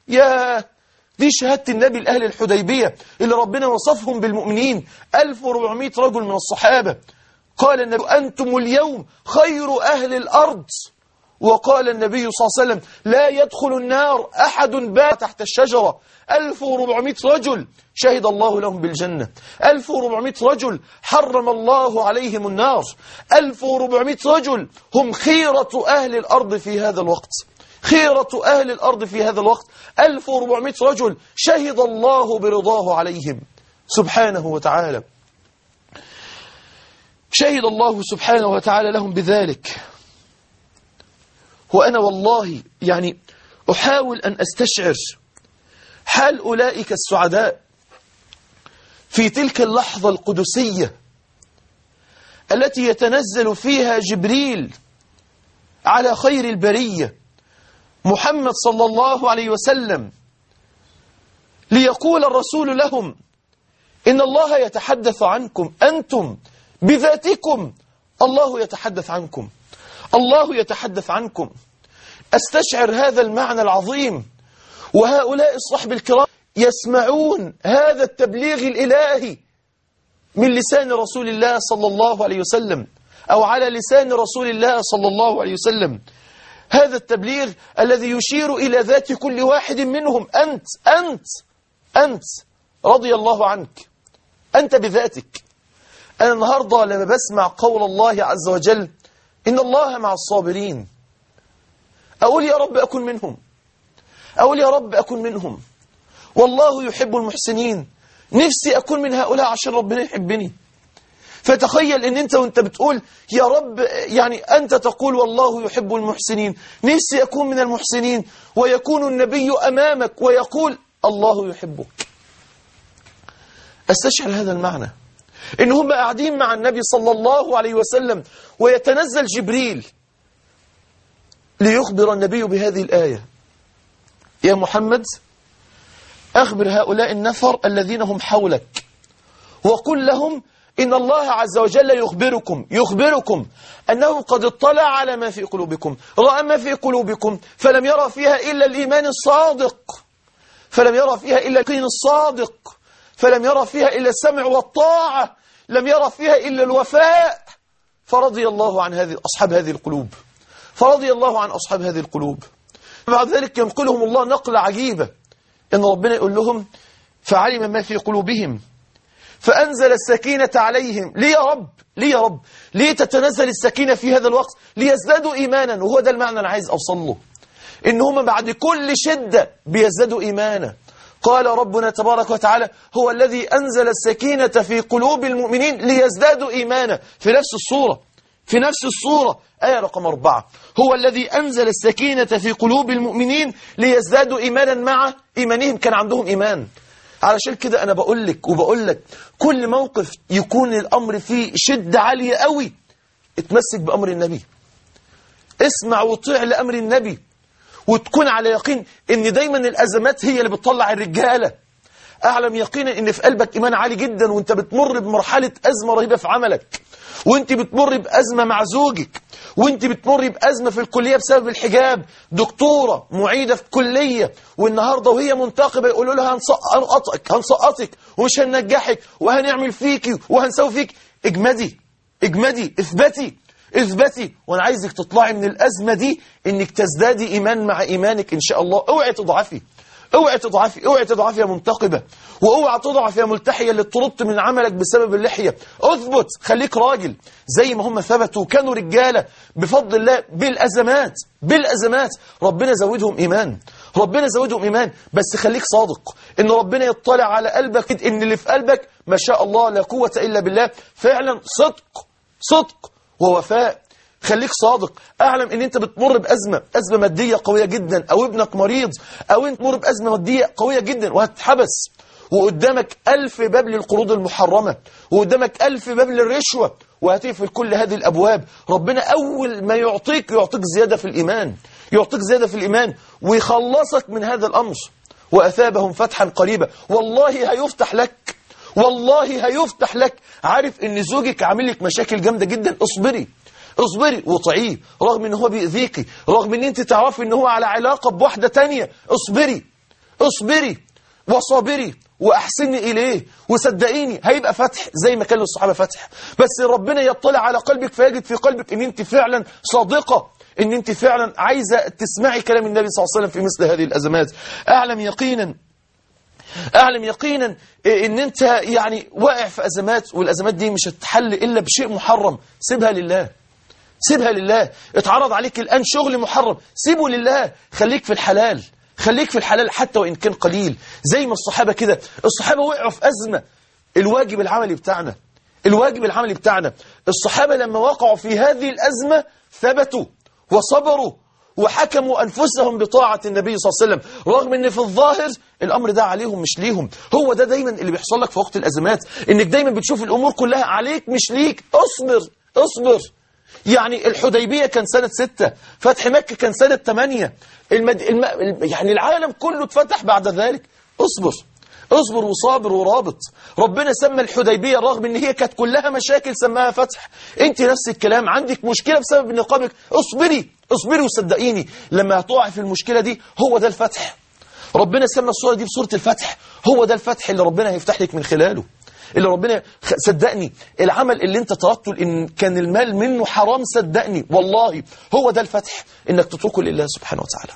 يا دي شهادة النبي الأهل الحديبية اللي ربنا وصفهم بالمؤمنين 1400 رجل من الصحابة قال النبي أنتم اليوم خير أهل الأرض وقال النبي صلى الله عليه وسلم لا يدخل النار أحد بات تحت الشجرة 1400 رجل شهد الله لهم بالجنة 1400 رجل حرم الله عليهم النار 1400 رجل هم خيرة أهل الأرض في هذا الوقت خيرة أهل الأرض في هذا الوقت 1400 رجل شهد الله برضاه عليهم سبحانه وتعالى شهد الله سبحانه وتعالى لهم بذلك وأنا والله يعني أحاول أن أستشعر حال أولئك السعداء في تلك اللحظة القدسية التي يتنزل فيها جبريل على خير البرية محمد صلى الله عليه وسلم ليقول الرسول لهم إن الله يتحدث عنكم أنتم بذاتكم الله يتحدث عنكم الله يتحدث عنكم أستشعر هذا المعنى العظيم وهؤلاء الصحب الكرام يسمعون هذا التبليغ الإلهي من لسان رسول الله صلى الله عليه وسلم أو على لسان رسول الله صلى الله عليه وسلم هذا التبليغ الذي يشير إلى ذات كل واحد منهم أنت أنت أنت رضي الله عنك أنت بذاتك أنا النهاردة لما بسمع قول الله عز وجل إن الله مع الصابرين أقول يا رب أكون منهم أقول يا رب أكون منهم والله يحب المحسنين نفسي أكون من هؤلاء عشان ربنا يحبني فتخيل ان انت وانت بتقول يا رب يعني انت تقول والله يحب المحسنين نفسي اكون من المحسنين ويكون النبي امامك ويقول الله يحبك استشعر هذا المعنى ان هم قاعدين مع النبي صلى الله عليه وسلم ويتنزل جبريل ليخبر النبي بهذه الآية يا محمد أخبر هؤلاء النفر الذين هم حولك وقل لهم إن الله عز وجل يخبركم يخبركم أنه قد اطلع على ما في قلوبكم رأى ما في قلوبكم فلم يرى فيها إلا الإيمان الصادق فلم يرى فيها إلا اليقين الصادق فلم يرى فيها إلا السمع والطاعة لم يرى فيها إلا الوفاء فرضي الله عن هذه أصحاب هذه القلوب فرضي الله عن أصحاب هذه القلوب بعد ذلك ينقلهم الله نقلة عجيبة إن ربنا يقول لهم فعلم ما في قلوبهم فأنزل السكينة عليهم ليه يا رب ليه يا رب ليه تتنزل السكينة في هذا الوقت ليزدادوا إيمانا وهو ده المعنى أنا عايز أوصل له إن هم بعد كل شدة بيزدادوا إيمانا قال ربنا تبارك وتعالى هو الذي أنزل السكينة في قلوب المؤمنين ليزدادوا إيمانا في نفس الصورة في نفس الصورة آية رقم أربعة هو الذي أنزل السكينة في قلوب المؤمنين ليزدادوا إيمانا مع إيمانهم كان عندهم إيمان علشان كده أنا بقول لك وبقول لك كل موقف يكون الأمر فيه شدة عالية قوي اتمسك بأمر النبي اسمع وطيع لأمر النبي وتكون على يقين ان دايما الأزمات هي اللي بتطلع الرجالة أعلم يقينا ان في قلبك إيمان عالي جدا وانت بتمر بمرحلة أزمة رهيبة في عملك وانت بتمر بأزمة مع زوجك وانت بتمر بأزمة في الكلية بسبب الحجاب دكتورة معيدة في كلية والنهاردة وهي منتقبة يقولوا لها هنسقطك هنسقطك ومش هننجحك وهنعمل فيكي وهنسوي فيك اجمدي اجمدي اثبتي اثبتي وانا عايزك تطلعي من الأزمة دي انك تزدادي ايمان مع ايمانك ان شاء الله اوعي تضعفي اوعي تضعفي اوعي تضعفي يا منتقبة واوعي تضعف يا ملتحية اللي طردت من عملك بسبب اللحية اثبت خليك راجل زي ما هم ثبتوا كانوا رجالة بفضل الله بالأزمات بالأزمات ربنا زودهم إيمان ربنا زودهم إيمان بس خليك صادق إن ربنا يطلع على قلبك إن اللي في قلبك ما شاء الله لا قوة إلا بالله فعلا صدق صدق ووفاء خليك صادق اعلم ان انت بتمر بازمه ازمه ماديه قويه جدا او ابنك مريض او انت تمر بازمه ماديه قويه جدا وهتتحبس وقدامك ألف باب للقروض المحرمة وقدامك ألف باب للرشوة وهتقفل كل هذه الأبواب ربنا أول ما يعطيك يعطيك زيادة في الإيمان يعطيك زيادة في الإيمان ويخلصك من هذا الأمر وأثابهم فتحا قريبا والله هيفتح لك والله هيفتح لك عارف ان زوجك عامل لك مشاكل جامدة جدا اصبري اصبري وطعيه رغم ان هو بيأذيكي رغم ان انت تعرفي ان هو على علاقة بواحدة تانية اصبري اصبري وصابري واحسني اليه وصدقيني هيبقى فتح زي ما كان للصحابه فتح بس ربنا يطلع على قلبك فيجد في قلبك ان انت فعلا صادقه ان انت فعلا عايزة تسمعي كلام النبي صلى الله عليه وسلم في مثل هذه الأزمات أعلم يقينا أعلم يقينا ان انت يعني واقع في أزمات والأزمات دي مش هتتحل إلا بشيء محرم سيبها لله سيبها لله اتعرض عليك الآن شغل محرم سيبه لله خليك في الحلال خليك في الحلال حتى وإن كان قليل زي ما الصحابة كده الصحابة وقعوا في أزمة الواجب العملي بتاعنا الواجب العملي بتاعنا الصحابة لما وقعوا في هذه الأزمة ثبتوا وصبروا وحكموا أنفسهم بطاعة النبي صلى الله عليه وسلم رغم أن في الظاهر الأمر ده عليهم مش ليهم هو ده دايما اللي بيحصل لك في وقت الأزمات إنك دايما بتشوف الأمور كلها عليك مش ليك اصبر اصبر يعني الحديبية كان سنة ستة فتح مكة كان سنة ثمانية المد... الم... يعني العالم كله اتفتح بعد ذلك اصبر اصبر وصابر ورابط ربنا سمى الحديبية رغم ان هي كانت كلها مشاكل سماها فتح انت نفس الكلام عندك مشكلة بسبب نقابك اصبري اصبري وصدقيني لما هتقع في المشكلة دي هو ده الفتح ربنا سمى الصورة دي بصورة الفتح هو ده الفتح اللي ربنا هيفتح لك من خلاله اللي ربنا صدقني العمل اللي انت تركته ان كان المال منه حرام صدقني والله هو ده الفتح انك تتركه لله سبحانه وتعالى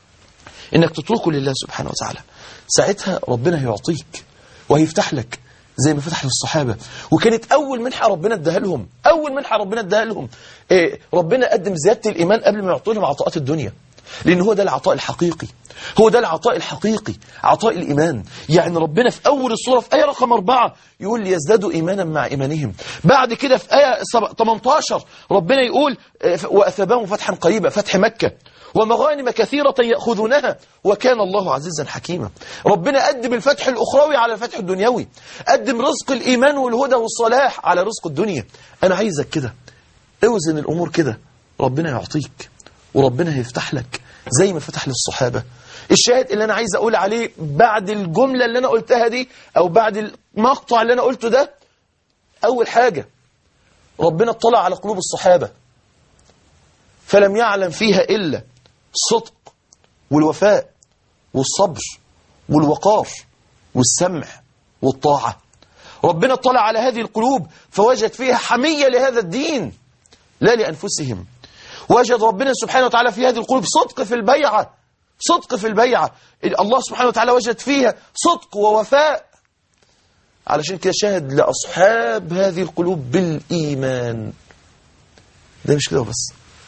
انك تتركه لله سبحانه وتعالى ساعتها ربنا هيعطيك وهيفتح لك زي ما فتح للصحابة وكانت أول منحة ربنا اداها لهم أول منحة ربنا اداها لهم إيه ربنا قدم زيادة الإيمان قبل ما يعطوا لهم عطاءات الدنيا لأن هو ده العطاء الحقيقي هو ده العطاء الحقيقي عطاء الإيمان يعني ربنا في أول الصورة في آية رقم أربعة يقول ليزدادوا إيمانا مع إيمانهم بعد كده في آية 18 ربنا يقول وأثابهم فتحا قريبا فتح مكة ومغانم كثيرة يأخذونها وكان الله عزيزا حكيما ربنا قدم الفتح الأخروي على الفتح الدنيوي قدم رزق الإيمان والهدى والصلاح على رزق الدنيا أنا عايزك كده اوزن الأمور كده ربنا يعطيك وربنا هيفتح لك زي ما فتح للصحابة الشاهد اللي أنا عايز أقول عليه بعد الجملة اللي أنا قلتها دي أو بعد المقطع اللي أنا قلته ده أول حاجة ربنا اطلع على قلوب الصحابة فلم يعلم فيها إلا الصدق والوفاء والصبر والوقار والسمع والطاعة ربنا اطلع على هذه القلوب فوجد فيها حمية لهذا الدين لا لأنفسهم وجد ربنا سبحانه وتعالى في هذه القلوب صدق في البيعة صدق في البيعة الله سبحانه وتعالى وجد فيها صدق ووفاء علشان كده شاهد لأصحاب هذه القلوب بالإيمان ده مش كده بس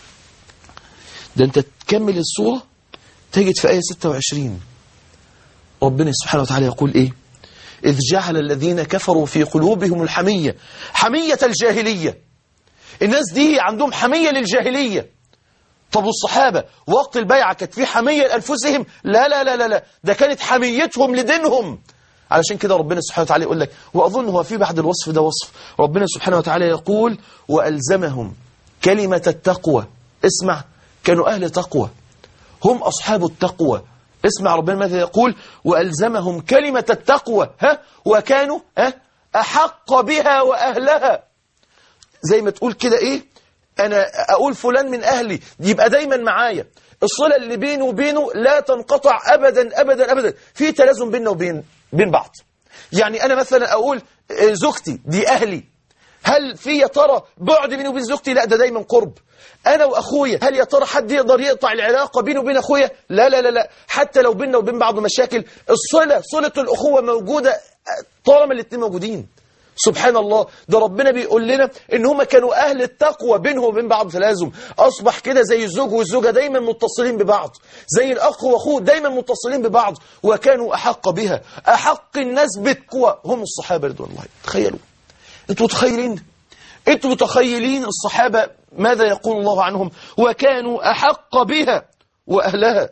ده انت تكمل الصورة تجد في آية 26 ربنا سبحانه وتعالى يقول ايه إذ جعل الذين كفروا في قلوبهم الحمية حمية الجاهلية الناس دي عندهم حمية للجاهلية طب والصحابة وقت البيعة كانت في حمية لأنفسهم لا لا لا لا لا ده كانت حميتهم لدينهم علشان كده ربنا سبحانه وتعالى يقول لك وأظن هو في بعد الوصف ده وصف ربنا سبحانه وتعالى يقول وألزمهم كلمة التقوى اسمع كانوا أهل تقوى هم أصحاب التقوى اسمع ربنا ماذا يقول وألزمهم كلمة التقوى ها وكانوا ها أحق بها وأهلها زي ما تقول كده إيه أنا أقول فلان من أهلي يبقى دايما معايا الصلة اللي بينه وبينه لا تنقطع أبدا أبدا أبدا في تلازم بيننا وبين بين بعض يعني أنا مثلا أقول زوجتي دي أهلي هل في يا ترى بعد بيني وبين زوجتي لا ده دايما قرب انا واخويا هل يا ترى حد يقدر يقطع العلاقه بيني وبين اخويا لا لا لا لا حتى لو بيننا وبين بعض مشاكل الصله صله الاخوه موجوده طالما الاثنين موجودين سبحان الله ده ربنا بيقول لنا ان هم كانوا اهل التقوى بينهم وبين بعض تلازم اصبح كده زي الزوج والزوجه دايما متصلين ببعض زي الاخ واخوه دايما متصلين ببعض وكانوا احق بها احق الناس بالتقوى هم الصحابه رضوان الله تخيلوا انتوا متخيلين انتوا متخيلين الصحابة ماذا يقول الله عنهم وكانوا أحق بها وأهلها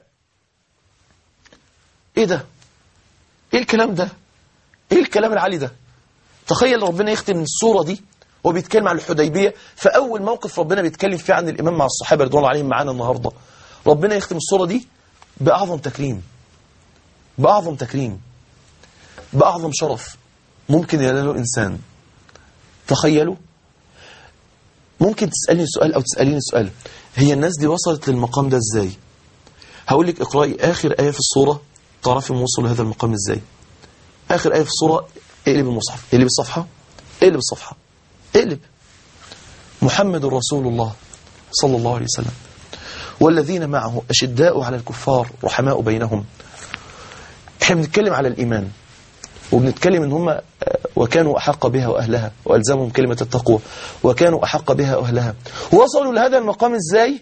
ايه ده ايه الكلام ده ايه الكلام العالي ده تخيل ربنا يختم الصورة دي وبيتكلم عن الحديبية فأول موقف ربنا بيتكلم فيه عن الإمام مع الصحابة رضوان الله عليهم معانا النهاردة ربنا يختم الصورة دي بأعظم تكريم بأعظم تكريم بأعظم شرف ممكن يناله إنسان تخيلوا ممكن تسألني سؤال أو تسأليني سؤال هي الناس دي وصلت للمقام ده إزاي هقول لك اقرأي آخر آية في الصورة تعرفي هم وصلوا لهذا المقام إزاي آخر آية في الصورة اقلب المصحف اقلب الصفحة اقلب الصفحة اقلب محمد رسول الله صلى الله عليه وسلم والذين معه أشداء على الكفار رحماء بينهم احنا بنتكلم على الإيمان وبنتكلم ان هم وكانوا أحق بها وأهلها وألزمهم كلمة التقوى وكانوا أحق بها وأهلها وصلوا لهذا المقام ازاي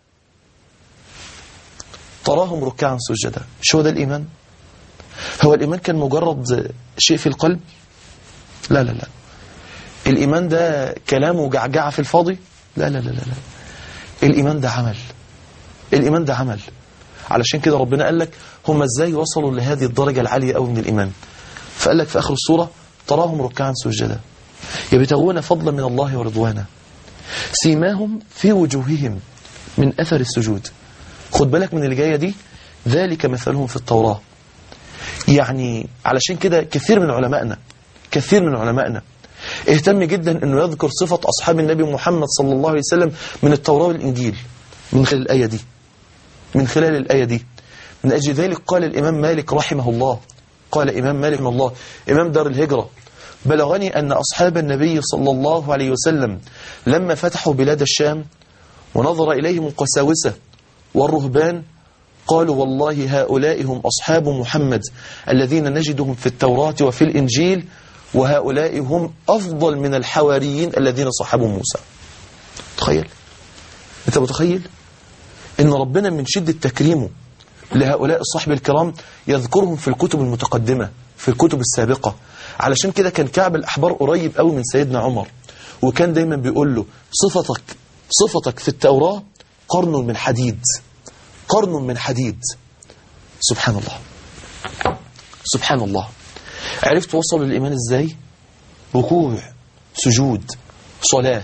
تراهم ركعا سجدا شو ده الإيمان هو الإيمان كان مجرد شيء في القلب لا لا لا الإيمان ده كلام وجعجعة في الفاضي لا لا لا لا, لا. الإيمان ده عمل الإيمان ده عمل علشان كده ربنا قال لك هم ازاي وصلوا لهذه الدرجة العالية قوي من الإيمان فقال لك في آخر السورة تراهم ركعا سجدا يبتغون فضلا من الله ورضوانا سيماهم في وجوههم من أثر السجود خد بالك من اللي جاية دي ذلك مثلهم في التوراة يعني علشان كده كثير من علمائنا كثير من علمائنا اهتم جدا انه يذكر صفة اصحاب النبي محمد صلى الله عليه وسلم من التوراة والانجيل من خلال الآية دي من خلال الآية دي من أجل ذلك قال الإمام مالك رحمه الله قال إمام مالك رحمه الله إمام دار الهجرة بلغني أن أصحاب النبي صلى الله عليه وسلم لما فتحوا بلاد الشام ونظر إليهم القساوسة والرهبان قالوا والله هؤلاء هم أصحاب محمد الذين نجدهم في التوراة وفي الإنجيل وهؤلاء هم أفضل من الحواريين الذين صحبوا موسى تخيل أنت متخيل إن ربنا من شدة تكريمه لهؤلاء الصحب الكرام يذكرهم في الكتب المتقدمة في الكتب السابقة علشان كده كان كعب الأحبار قريب قوي من سيدنا عمر وكان دايما بيقول له صفتك صفتك في التوراة قرن من حديد قرن من حديد سبحان الله سبحان الله عرفت وصلوا للإيمان إزاي ركوع سجود صلاة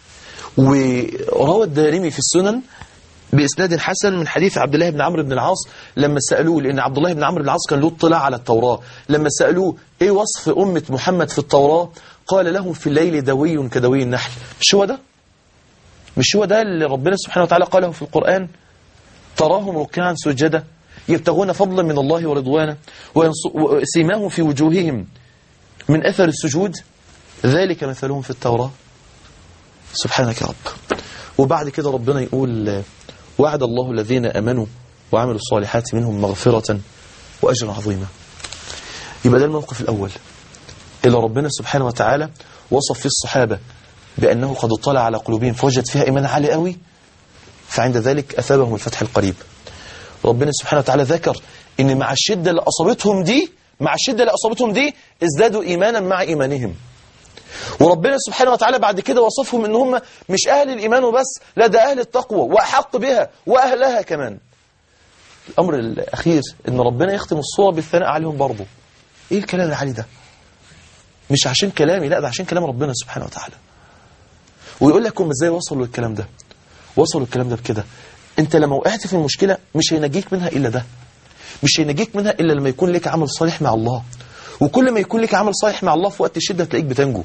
وروى الدارمي في السنن بإسناد حسن من حديث عبد الله بن عمرو بن العاص لما سألوه لأن عبد الله بن عمرو بن العاص كان له اطلاع على التوراة لما سألوه إيه وصف أمة محمد في التوراة قال لهم في الليل دوي كدوي النحل مش هو ده مش هو ده اللي ربنا سبحانه وتعالى قاله في القرآن تراهم ركعا سجدا يبتغون فضلا من الله ورضوانا وسيماهم في وجوههم من أثر السجود ذلك مثلهم في التوراة سبحانك يا رب وبعد كده ربنا يقول وعد الله الذين أمنوا وعملوا الصالحات منهم مغفرة وأجر عظيما يبقى ده الموقف الأول اللي ربنا سبحانه وتعالى وصف فيه الصحابة بأنه قد اطلع على قلوبهم فوجد فيها إيمان عالي قوي فعند ذلك أثابهم الفتح القريب ربنا سبحانه وتعالى ذكر ان مع الشدة اللي أصابتهم دي مع الشدة اللي أصابتهم دي ازدادوا إيمانا مع إيمانهم وربنا سبحانه وتعالى بعد كده وصفهم ان هم مش أهل الإيمان وبس لا ده أهل التقوى وأحق بها وأهلها كمان الأمر الأخير ان ربنا يختم الصورة بالثناء عليهم برضه إيه الكلام العالي ده مش عشان كلامي لا ده عشان كلام ربنا سبحانه وتعالى ويقول لكم ازاي وصلوا للكلام ده وصلوا الكلام ده بكده انت لما وقعت في المشكلة مش هينجيك منها إلا ده مش هينجيك منها إلا لما يكون لك عمل صالح مع الله وكل ما يكون لك عمل صالح مع الله في وقت الشدة تلاقيك بتنجو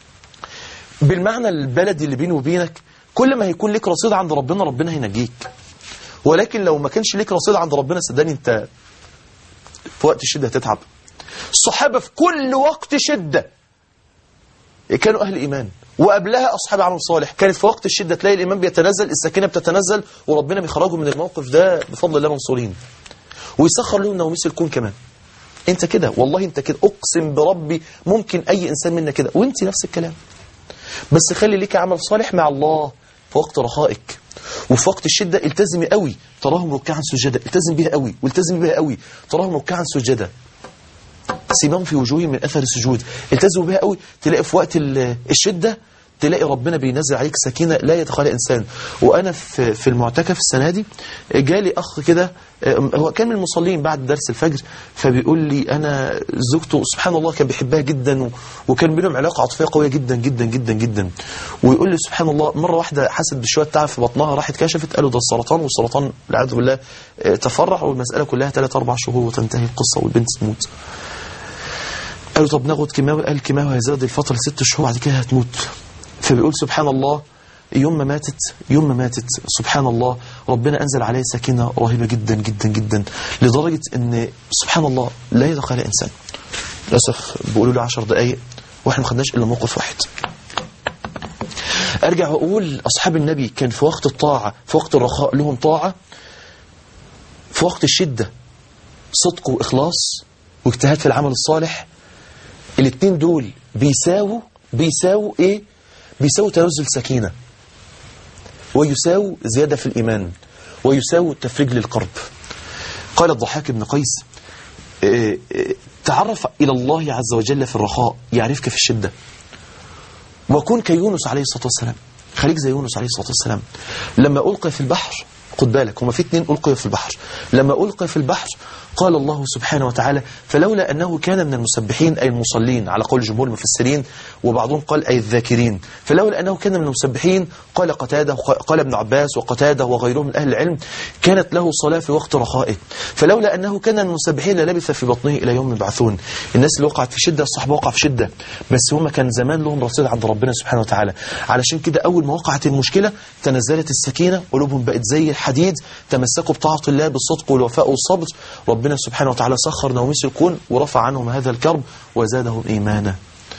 بالمعنى البلدي اللي بيني وبينك كل ما هيكون لك رصيد عند ربنا ربنا هينجيك ولكن لو ما كانش لك رصيد عند ربنا صدقني انت في وقت الشدة هتتعب الصحابة في كل وقت شدة كانوا أهل إيمان وقبلها أصحاب عمل صالح كانت في وقت الشدة تلاقي الإيمان بيتنزل السكينة بتتنزل وربنا بيخرجهم من الموقف ده بفضل الله منصورين ويسخر لهم نوميس الكون كمان انت كده والله انت كده اقسم بربي ممكن اي انسان منا كده وانت نفس الكلام بس خلي ليك عمل صالح مع الله في وقت رخائك وفي وقت الشدة التزمي قوي تراهم ركعا سجدا التزم بيها قوي والتزم بيها قوي تراهم ركعا سجدا سيماهم في وجوههم من أثر السجود التزموا بها قوي تلاقي في وقت الشدة تلاقي ربنا بينزل عليك سكينة لا يتخيلها إنسان وأنا في في المعتكف السنة دي جالي أخ كده هو كان من المصلين بعد درس الفجر فبيقول لي أنا زوجته سبحان الله كان بيحبها جدا وكان بينهم علاقة عاطفية قوية جدا جدا جدا جدا ويقول لي سبحان الله مرة واحدة حست بشوية تعب في بطنها راحت كشفت قالوا ده السرطان والسرطان والعياذ بالله تفرع والمسألة كلها 3 4 شهور وتنتهي القصة والبنت تموت قالوا طب ناخد كيماوي قال كيماوي هيزاد الفترة ست شهور بعد كده هتموت فبيقول سبحان الله يوم ما ماتت يوم ما ماتت سبحان الله ربنا أنزل عليه سكينة رهيبة جدا جدا جدا لدرجة أن سبحان الله لا يتخيل إنسان للأسف بيقولوا له 10 دقايق وإحنا ما خدناش إلا موقف واحد أرجع وأقول أصحاب النبي كان في وقت الطاعة في وقت الرخاء لهم طاعة في وقت الشدة صدق وإخلاص واجتهاد في العمل الصالح الاثنين دول بيساووا بيساووا إيه؟ بيساووا تنزل سكينة ويساووا زيادة في الإيمان ويساووا تفريج للقرب قال الضحاك بن قيس اه اه تعرف إلى الله عز وجل في الرخاء يعرفك في الشدة وكن كيونس عليه الصلاة والسلام خليك زي يونس عليه الصلاة والسلام لما ألقى في البحر خد بالك هما في اتنين ألقي في البحر لما ألقى في البحر قال الله سبحانه وتعالى فلولا أنه كان من المسبحين أي المصلين على قول جمهور المفسرين وبعضهم قال أي الذاكرين فلولا أنه كان من المسبحين قال قتاده قال ابن عباس وقتاده وغيرهم من أهل العلم كانت له صلاة في وقت رخائه فلولا أنه كان من المسبحين للبث في بطنه إلى يوم يبعثون الناس اللي وقعت في شدة الصحابة وقع في شدة بس هم كان زمان لهم رصيد عند ربنا سبحانه وتعالى علشان كده أول ما وقعت المشكلة تنزلت السكينة قلوبهم بقت زي الحديد تمسكوا بطاعة الله بالصدق والوفاء والصبر ربنا سبحانه وتعالى سخر نوميس الكون ورفع عنهم هذا الكرب وزادهم إيمانا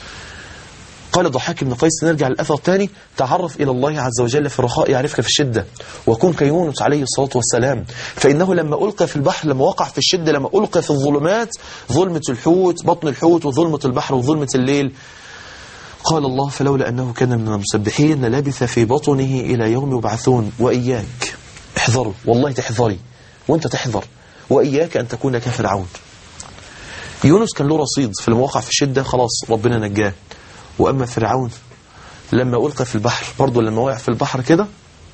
قال ضحاك بن قيس نرجع للأثر الثاني تعرف إلى الله عز وجل في الرخاء يعرفك في الشدة وكن كيونس عليه الصلاة والسلام فإنه لما ألقى في البحر لما وقع في الشدة لما ألقى في الظلمات ظلمة الحوت بطن الحوت وظلمة البحر وظلمة الليل قال الله فلولا أنه كان من المسبحين للبث في بطنه إلى يوم يبعثون وإياك احذروا والله تحذري وانت تحذر وإياك أن تكون كفرعون يونس كان له رصيد فلما وقع في الشدة خلاص ربنا نجاه وأما فرعون لما ألقى في البحر برضه لما وقع في البحر كده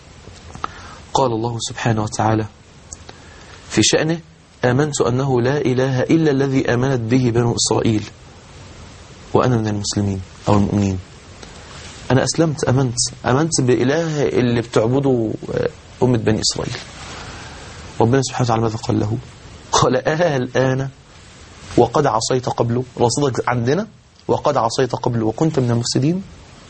قال الله سبحانه وتعالى في شأنه آمنت أنه لا إله إلا الذي آمنت به بنو إسرائيل وأنا من المسلمين أو المؤمنين أنا أسلمت أمنت أمنت بإله اللي بتعبده أمة بني إسرائيل ربنا سبحانه وتعالى ماذا قال له قال آه الآن وقد عصيت قبله رصيدك عندنا وقد عصيت قبله وكنت من المفسدين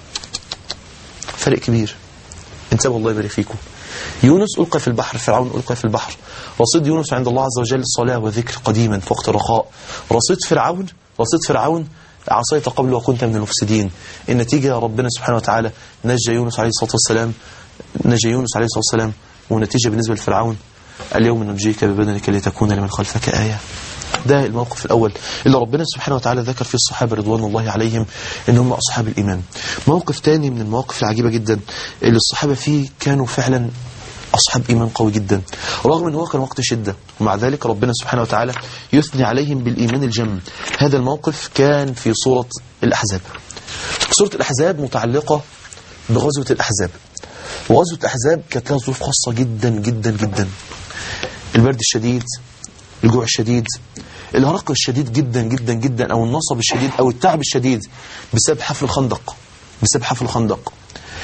فرق كبير انتبهوا الله يبارك فيكم يونس ألقى في البحر فرعون ألقى في البحر رصيد يونس عند الله عز وجل الصلاة وذكر قديما في وقت الرخاء رصيد فرعون رصيد فرعون عصيت قبل وكنت من المفسدين النتيجة ربنا سبحانه وتعالى نجى يونس عليه الصلاة والسلام نجى يونس عليه الصلاة والسلام والنتيجة بالنسبة لفرعون اليوم ننجيك ببدنك لتكون لمن خلفك آية ده الموقف الأول اللي ربنا سبحانه وتعالى ذكر فيه الصحابة رضوان الله عليهم إن هم أصحاب الإيمان موقف تاني من المواقف العجيبة جدا اللي الصحابة فيه كانوا فعلا أصحاب إيمان قوي جدا رغم أنه كان وقت شدة ومع ذلك ربنا سبحانه وتعالى يثني عليهم بالإيمان الجم هذا الموقف كان في سورة الأحزاب سورة الأحزاب متعلقة بغزوة الأحزاب وغزوة الأحزاب كانت لها ظروف خاصة جدا جدا جدا البرد الشديد الجوع الشديد الهرق الشديد جدا جدا جدا أو النصب الشديد أو التعب الشديد بسبب حفر الخندق بسبب حفر الخندق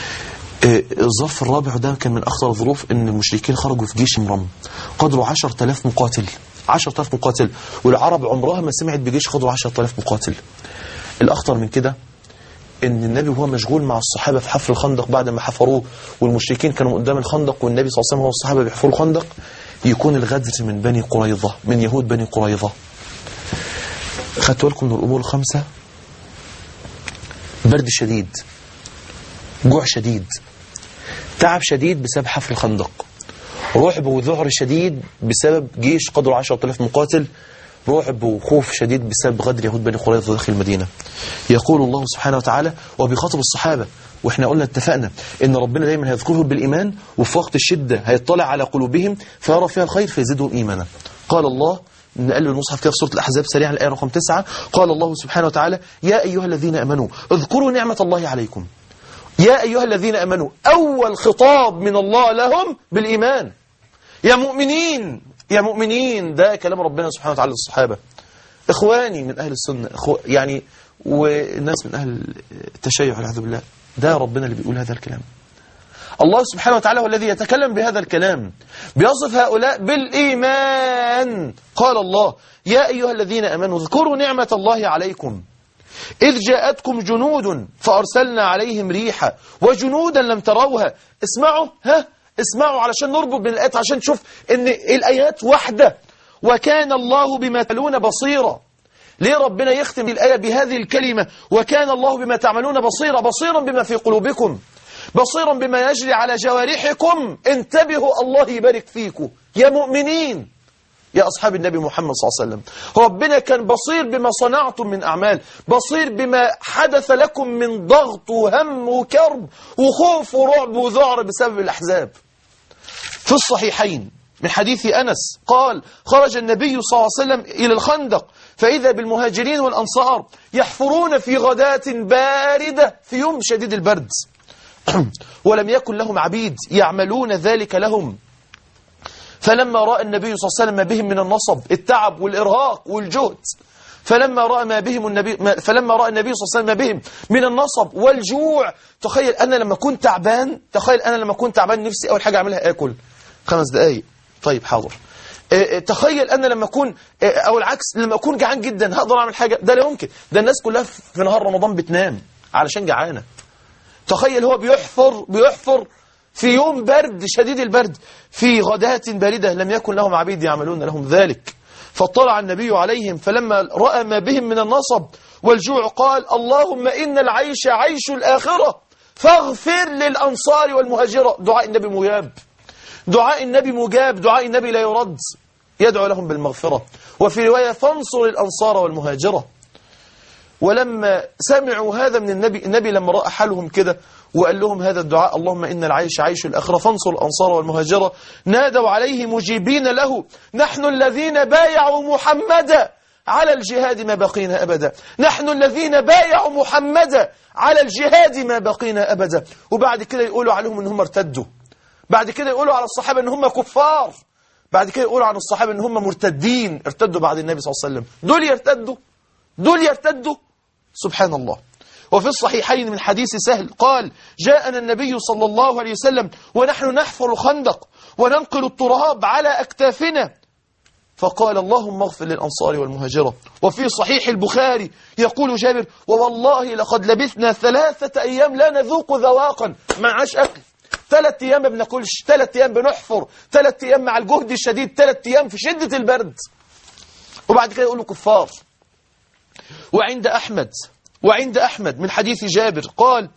الظرف الرابع ده كان من أخطر الظروف أن المشركين خرجوا في جيش مرم قدروا 10000 مقاتل 10000 مقاتل والعرب عمرها ما سمعت بجيش قدروا 10000 مقاتل الأخطر من كده ان النبي وهو مشغول مع الصحابة في حفر الخندق بعد ما حفروه والمشركين كانوا قدام الخندق والنبي صلى الله عليه وسلم والصحابة بيحفروا الخندق يكون الغدر من بني قريظة من يهود بني قريظة خدتوا لكم من الأمور الخمسة برد شديد جوع شديد تعب شديد بسبب حفر الخندق رعب وذعر شديد بسبب جيش قدره 10000 مقاتل رعب وخوف شديد بسبب غدر يهود بني قريظة داخل المدينة يقول الله سبحانه وتعالى وبيخاطب الصحابة واحنا قلنا اتفقنا ان ربنا دايما هيذكرهم بالإيمان وفي وقت الشدة هيطلع على قلوبهم فيرى فيها الخير فيزيدهم إيمانا قال الله نقلب المصحف كده في سورة الأحزاب سريعا الآية رقم 9 قال الله سبحانه وتعالى يا أيها الذين أمنوا اذكروا نعمة الله عليكم يا أيها الذين أمنوا أول خطاب من الله لهم بالإيمان يا مؤمنين يا مؤمنين ده كلام ربنا سبحانه وتعالى للصحابة إخواني من أهل السنة إخو يعني والناس من أهل التشيع والعياذ بالله ده ربنا اللي بيقول هذا الكلام الله سبحانه وتعالى هو الذي يتكلم بهذا الكلام بيصف هؤلاء بالإيمان قال الله يا أيها الذين أمنوا اذكروا نعمة الله عليكم إذ جاءتكم جنود فأرسلنا عليهم ريحا وجنودا لم تروها اسمعوا ها اسمعوا علشان نربط بين الآيات عشان تشوف ان الآيات واحدة وكان الله بما تعملون بصيرا ليه ربنا يختم الآية بهذه الكلمة وكان الله بما تعملون بصيرا بصيرا بما في قلوبكم بصيرا بما يجري على جوارحكم انتبهوا الله يبارك فيكم يا مؤمنين يا أصحاب النبي محمد صلى الله عليه وسلم ربنا كان بصير بما صنعتم من أعمال بصير بما حدث لكم من ضغط وهم وكرب وخوف ورعب وذعر بسبب الأحزاب في الصحيحين من حديث أنس قال خرج النبي صلى الله عليه وسلم إلى الخندق فإذا بالمهاجرين والأنصار يحفرون في غداة باردة في يوم شديد البرد ولم يكن لهم عبيد يعملون ذلك لهم فلما رأى النبي صلى الله عليه وسلم ما بهم من النصب التعب والإرهاق والجهد فلما رأى ما بهم النبي ما فلما رأى النبي صلى الله عليه وسلم ما بهم من النصب والجوع تخيل أنا لما كنت تعبان تخيل أنا لما كنت تعبان نفسي أول حاجة أعملها آكل خمس دقايق طيب حاضر اه اه تخيل أنا لما أكون اه أو العكس لما أكون جعان جدا هقدر أعمل حاجة ده لا يمكن ده الناس كلها في نهار رمضان بتنام علشان جعانة تخيل هو بيحفر بيحفر في يوم برد شديد البرد في غداة باردة لم يكن لهم عبيد يعملون لهم ذلك فاطلع النبي عليهم فلما رأى ما بهم من النصب والجوع قال اللهم إن العيش عيش الآخرة فاغفر للأنصار والمهاجرة دعاء النبي مجاب دعاء النبي مجاب دعاء النبي لا يرد يدعو لهم بالمغفرة وفي رواية فانصر الأنصار والمهاجرة ولما سمعوا هذا من النبي النبي لما رأى حالهم كده وقال لهم هذا الدعاء اللهم إن العيش عيش الآخرة فانصر الأنصار والمهاجرة نادوا عليه مجيبين له نحن الذين بايعوا محمدا على الجهاد ما بقينا أبدا نحن الذين بايعوا محمدا على الجهاد ما بقينا أبدا وبعد كده يقولوا عليهم إن هم ارتدوا بعد كده يقولوا على الصحابة إن هم كفار بعد كده يقولوا عن الصحابة إن هم مرتدين ارتدوا بعد النبي صلى الله عليه وسلم دول يرتدوا دول يرتدوا سبحان الله وفي الصحيحين من حديث سهل قال جاءنا النبي صلى الله عليه وسلم ونحن نحفر الخندق وننقل التراب على أكتافنا فقال اللهم اغفر للأنصار والمهاجرة وفي صحيح البخاري يقول جابر ووالله لقد لبثنا ثلاثة أيام لا نذوق ذواقا معاش أكل ثلاث أيام ما بناكلش ثلاث أيام بنحفر ثلاث أيام مع الجهد الشديد ثلاث أيام في شدة البرد وبعد كده يقولوا كفار وعند أحمد وعند أحمد من حديث جابر قال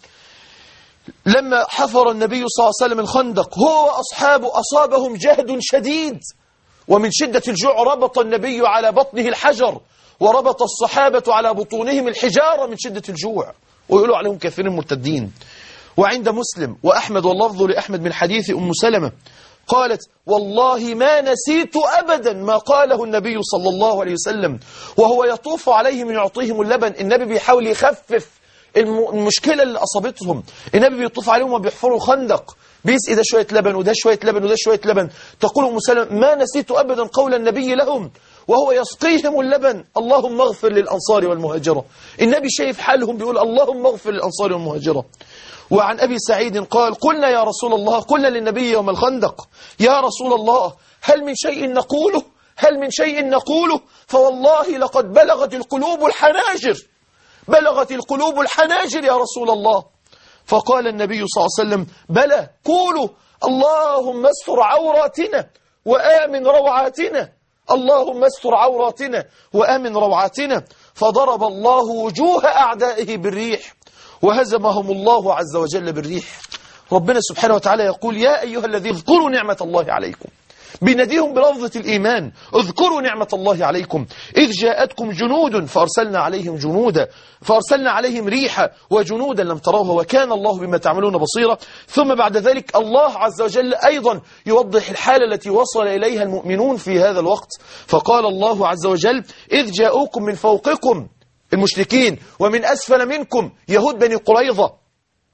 لما حفر النبي صلى الله عليه وسلم الخندق هو وأصحابه أصابهم جهد شديد ومن شدة الجوع ربط النبي على بطنه الحجر وربط الصحابة على بطونهم الحجارة من شدة الجوع ويقولوا عليهم كافرين مرتدين وعند مسلم وأحمد واللفظ لأحمد من حديث أم سلمة قالت والله ما نسيت أبدا ما قاله النبي صلى الله عليه وسلم وهو يطوف عليهم يعطيهم اللبن النبي بيحاول يخفف المشكلة اللي أصابتهم النبي بيطوف عليهم وبيحفروا خندق بيسقي ده شوية لبن وده شوية لبن وده شوية لبن تقول أم سلمة ما نسيت أبدا قول النبي لهم وهو يسقيهم اللبن اللهم اغفر للأنصار والمهاجرة النبي شايف حالهم بيقول اللهم اغفر للأنصار والمهاجرة وعن أبي سعيد قال قلنا يا رسول الله قلنا للنبي يوم الخندق يا رسول الله هل من شيء نقوله هل من شيء نقوله فوالله لقد بلغت القلوب الحناجر بلغت القلوب الحناجر يا رسول الله فقال النبي صلى الله عليه وسلم بلى قولوا اللهم استر عوراتنا وآمن روعاتنا اللهم استر عوراتنا وآمن روعاتنا فضرب الله وجوه أعدائه بالريح وهزمهم الله عز وجل بالريح ربنا سبحانه وتعالى يقول يا أيها الذين اذكروا نعمة الله عليكم بنديهم بلفظة الإيمان اذكروا نعمة الله عليكم إذ جاءتكم جنود فأرسلنا عليهم جنودا فأرسلنا عليهم ريحا وجنودا لم تروها وكان الله بما تعملون بصيرا ثم بعد ذلك الله عز وجل أيضا يوضح الحالة التي وصل إليها المؤمنون في هذا الوقت فقال الله عز وجل إذ جاءوكم من فوقكم المشركين ومن أسفل منكم يهود بني قريظة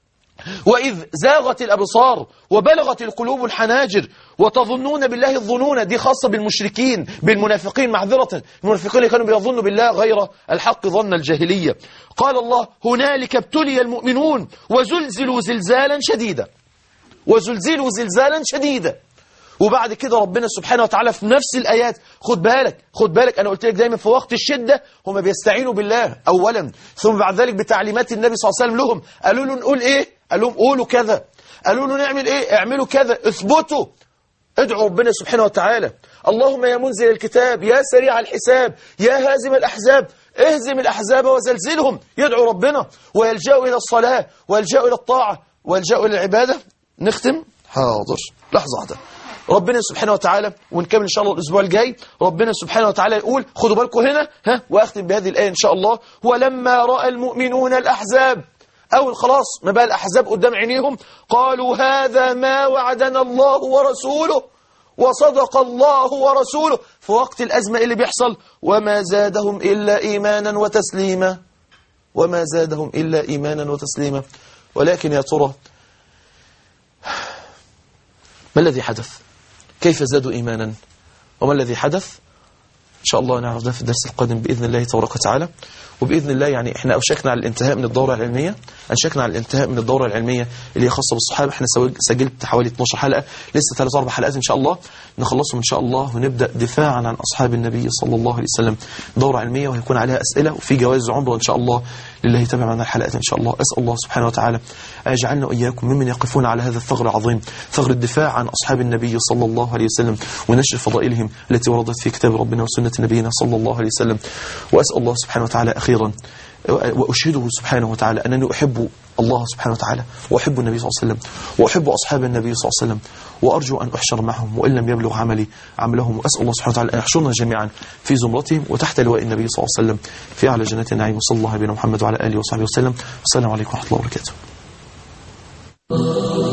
وإذ زاغت الأبصار وبلغت القلوب الحناجر وتظنون بالله الظنون دي خاصة بالمشركين بالمنافقين معذرة المنافقين اللي كانوا بيظنوا بالله غير الحق ظن الجاهلية قال الله هنالك ابتلي المؤمنون وزلزلوا زلزالا شديدا وزلزلوا زلزالا شديدا وبعد كده ربنا سبحانه وتعالى في نفس الآيات خد بالك خد بالك أنا قلت لك دايما في وقت الشدة هم بيستعينوا بالله أولا ثم بعد ذلك بتعليمات النبي صلى الله عليه وسلم لهم قالوا له نقول إيه قال لهم قولوا كذا قالوا له نعمل إيه اعملوا كذا اثبتوا ادعوا ربنا سبحانه وتعالى اللهم يا منزل الكتاب يا سريع الحساب يا هازم الأحزاب اهزم الأحزاب وزلزلهم يدعو ربنا ويلجأوا إلى الصلاة ويلجأوا إلى الطاعة والجأوا إلى العبادة نختم حاضر لحظة واحدة ربنا سبحانه وتعالى ونكمل إن شاء الله الأسبوع الجاي ربنا سبحانه وتعالى يقول خدوا بالكم هنا ها وأختم بهذه الآية إن شاء الله ولما رأى المؤمنون الأحزاب أول خلاص ما بقى الأحزاب قدام عينيهم قالوا هذا ما وعدنا الله ورسوله وصدق الله ورسوله في وقت الأزمة اللي بيحصل وما زادهم إلا إيمانا وتسليما وما زادهم إلا إيمانا وتسليما ولكن يا ترى ما الذي حدث كيف زادوا إيمانا وما الذي حدث إن شاء الله نعرف ده في الدرس القادم بإذن الله تبارك وتعالى وبإذن الله يعني احنا أوشكنا على الانتهاء من الدورة العلمية أوشكنا على الانتهاء من الدورة العلمية اللي هي خاصة بالصحابة احنا سجلت حوالي 12 حلقة لسه 3 4 حلقات إن شاء الله نخلصهم إن شاء الله ونبدأ دفاعا عن أصحاب النبي صلى الله عليه وسلم دورة علمية وهيكون عليها أسئلة وفي جوائز عمره إن شاء الله لله يتابع معنا الحلقات إن شاء الله أسأل الله سبحانه وتعالى أجعلنا وإياكم ممن يقفون على هذا الثغر العظيم ثغر الدفاع عن أصحاب النبي صلى الله عليه وسلم ونشر فضائلهم التي وردت في كتاب ربنا وسنة نبينا صلى الله عليه وسلم وأسأل الله سبحانه وتعالى أخيرا وأشهده سبحانه وتعالى أنني أحب الله سبحانه وتعالى وأحب النبي صلى الله عليه وسلم وأحب أصحاب النبي صلى الله عليه وسلم وأرجو أن أحشر معهم وإن لم يبلغ عملي عملهم وأسأل الله سبحانه وتعالى أن يحشرنا جميعا في زمرتهم وتحت لواء النبي صلى الله عليه وسلم في أعلى جنات النعيم وصلى الله على محمد وعلى آله وصحبه وسلم والسلام عليكم ورحمة الله وبركاته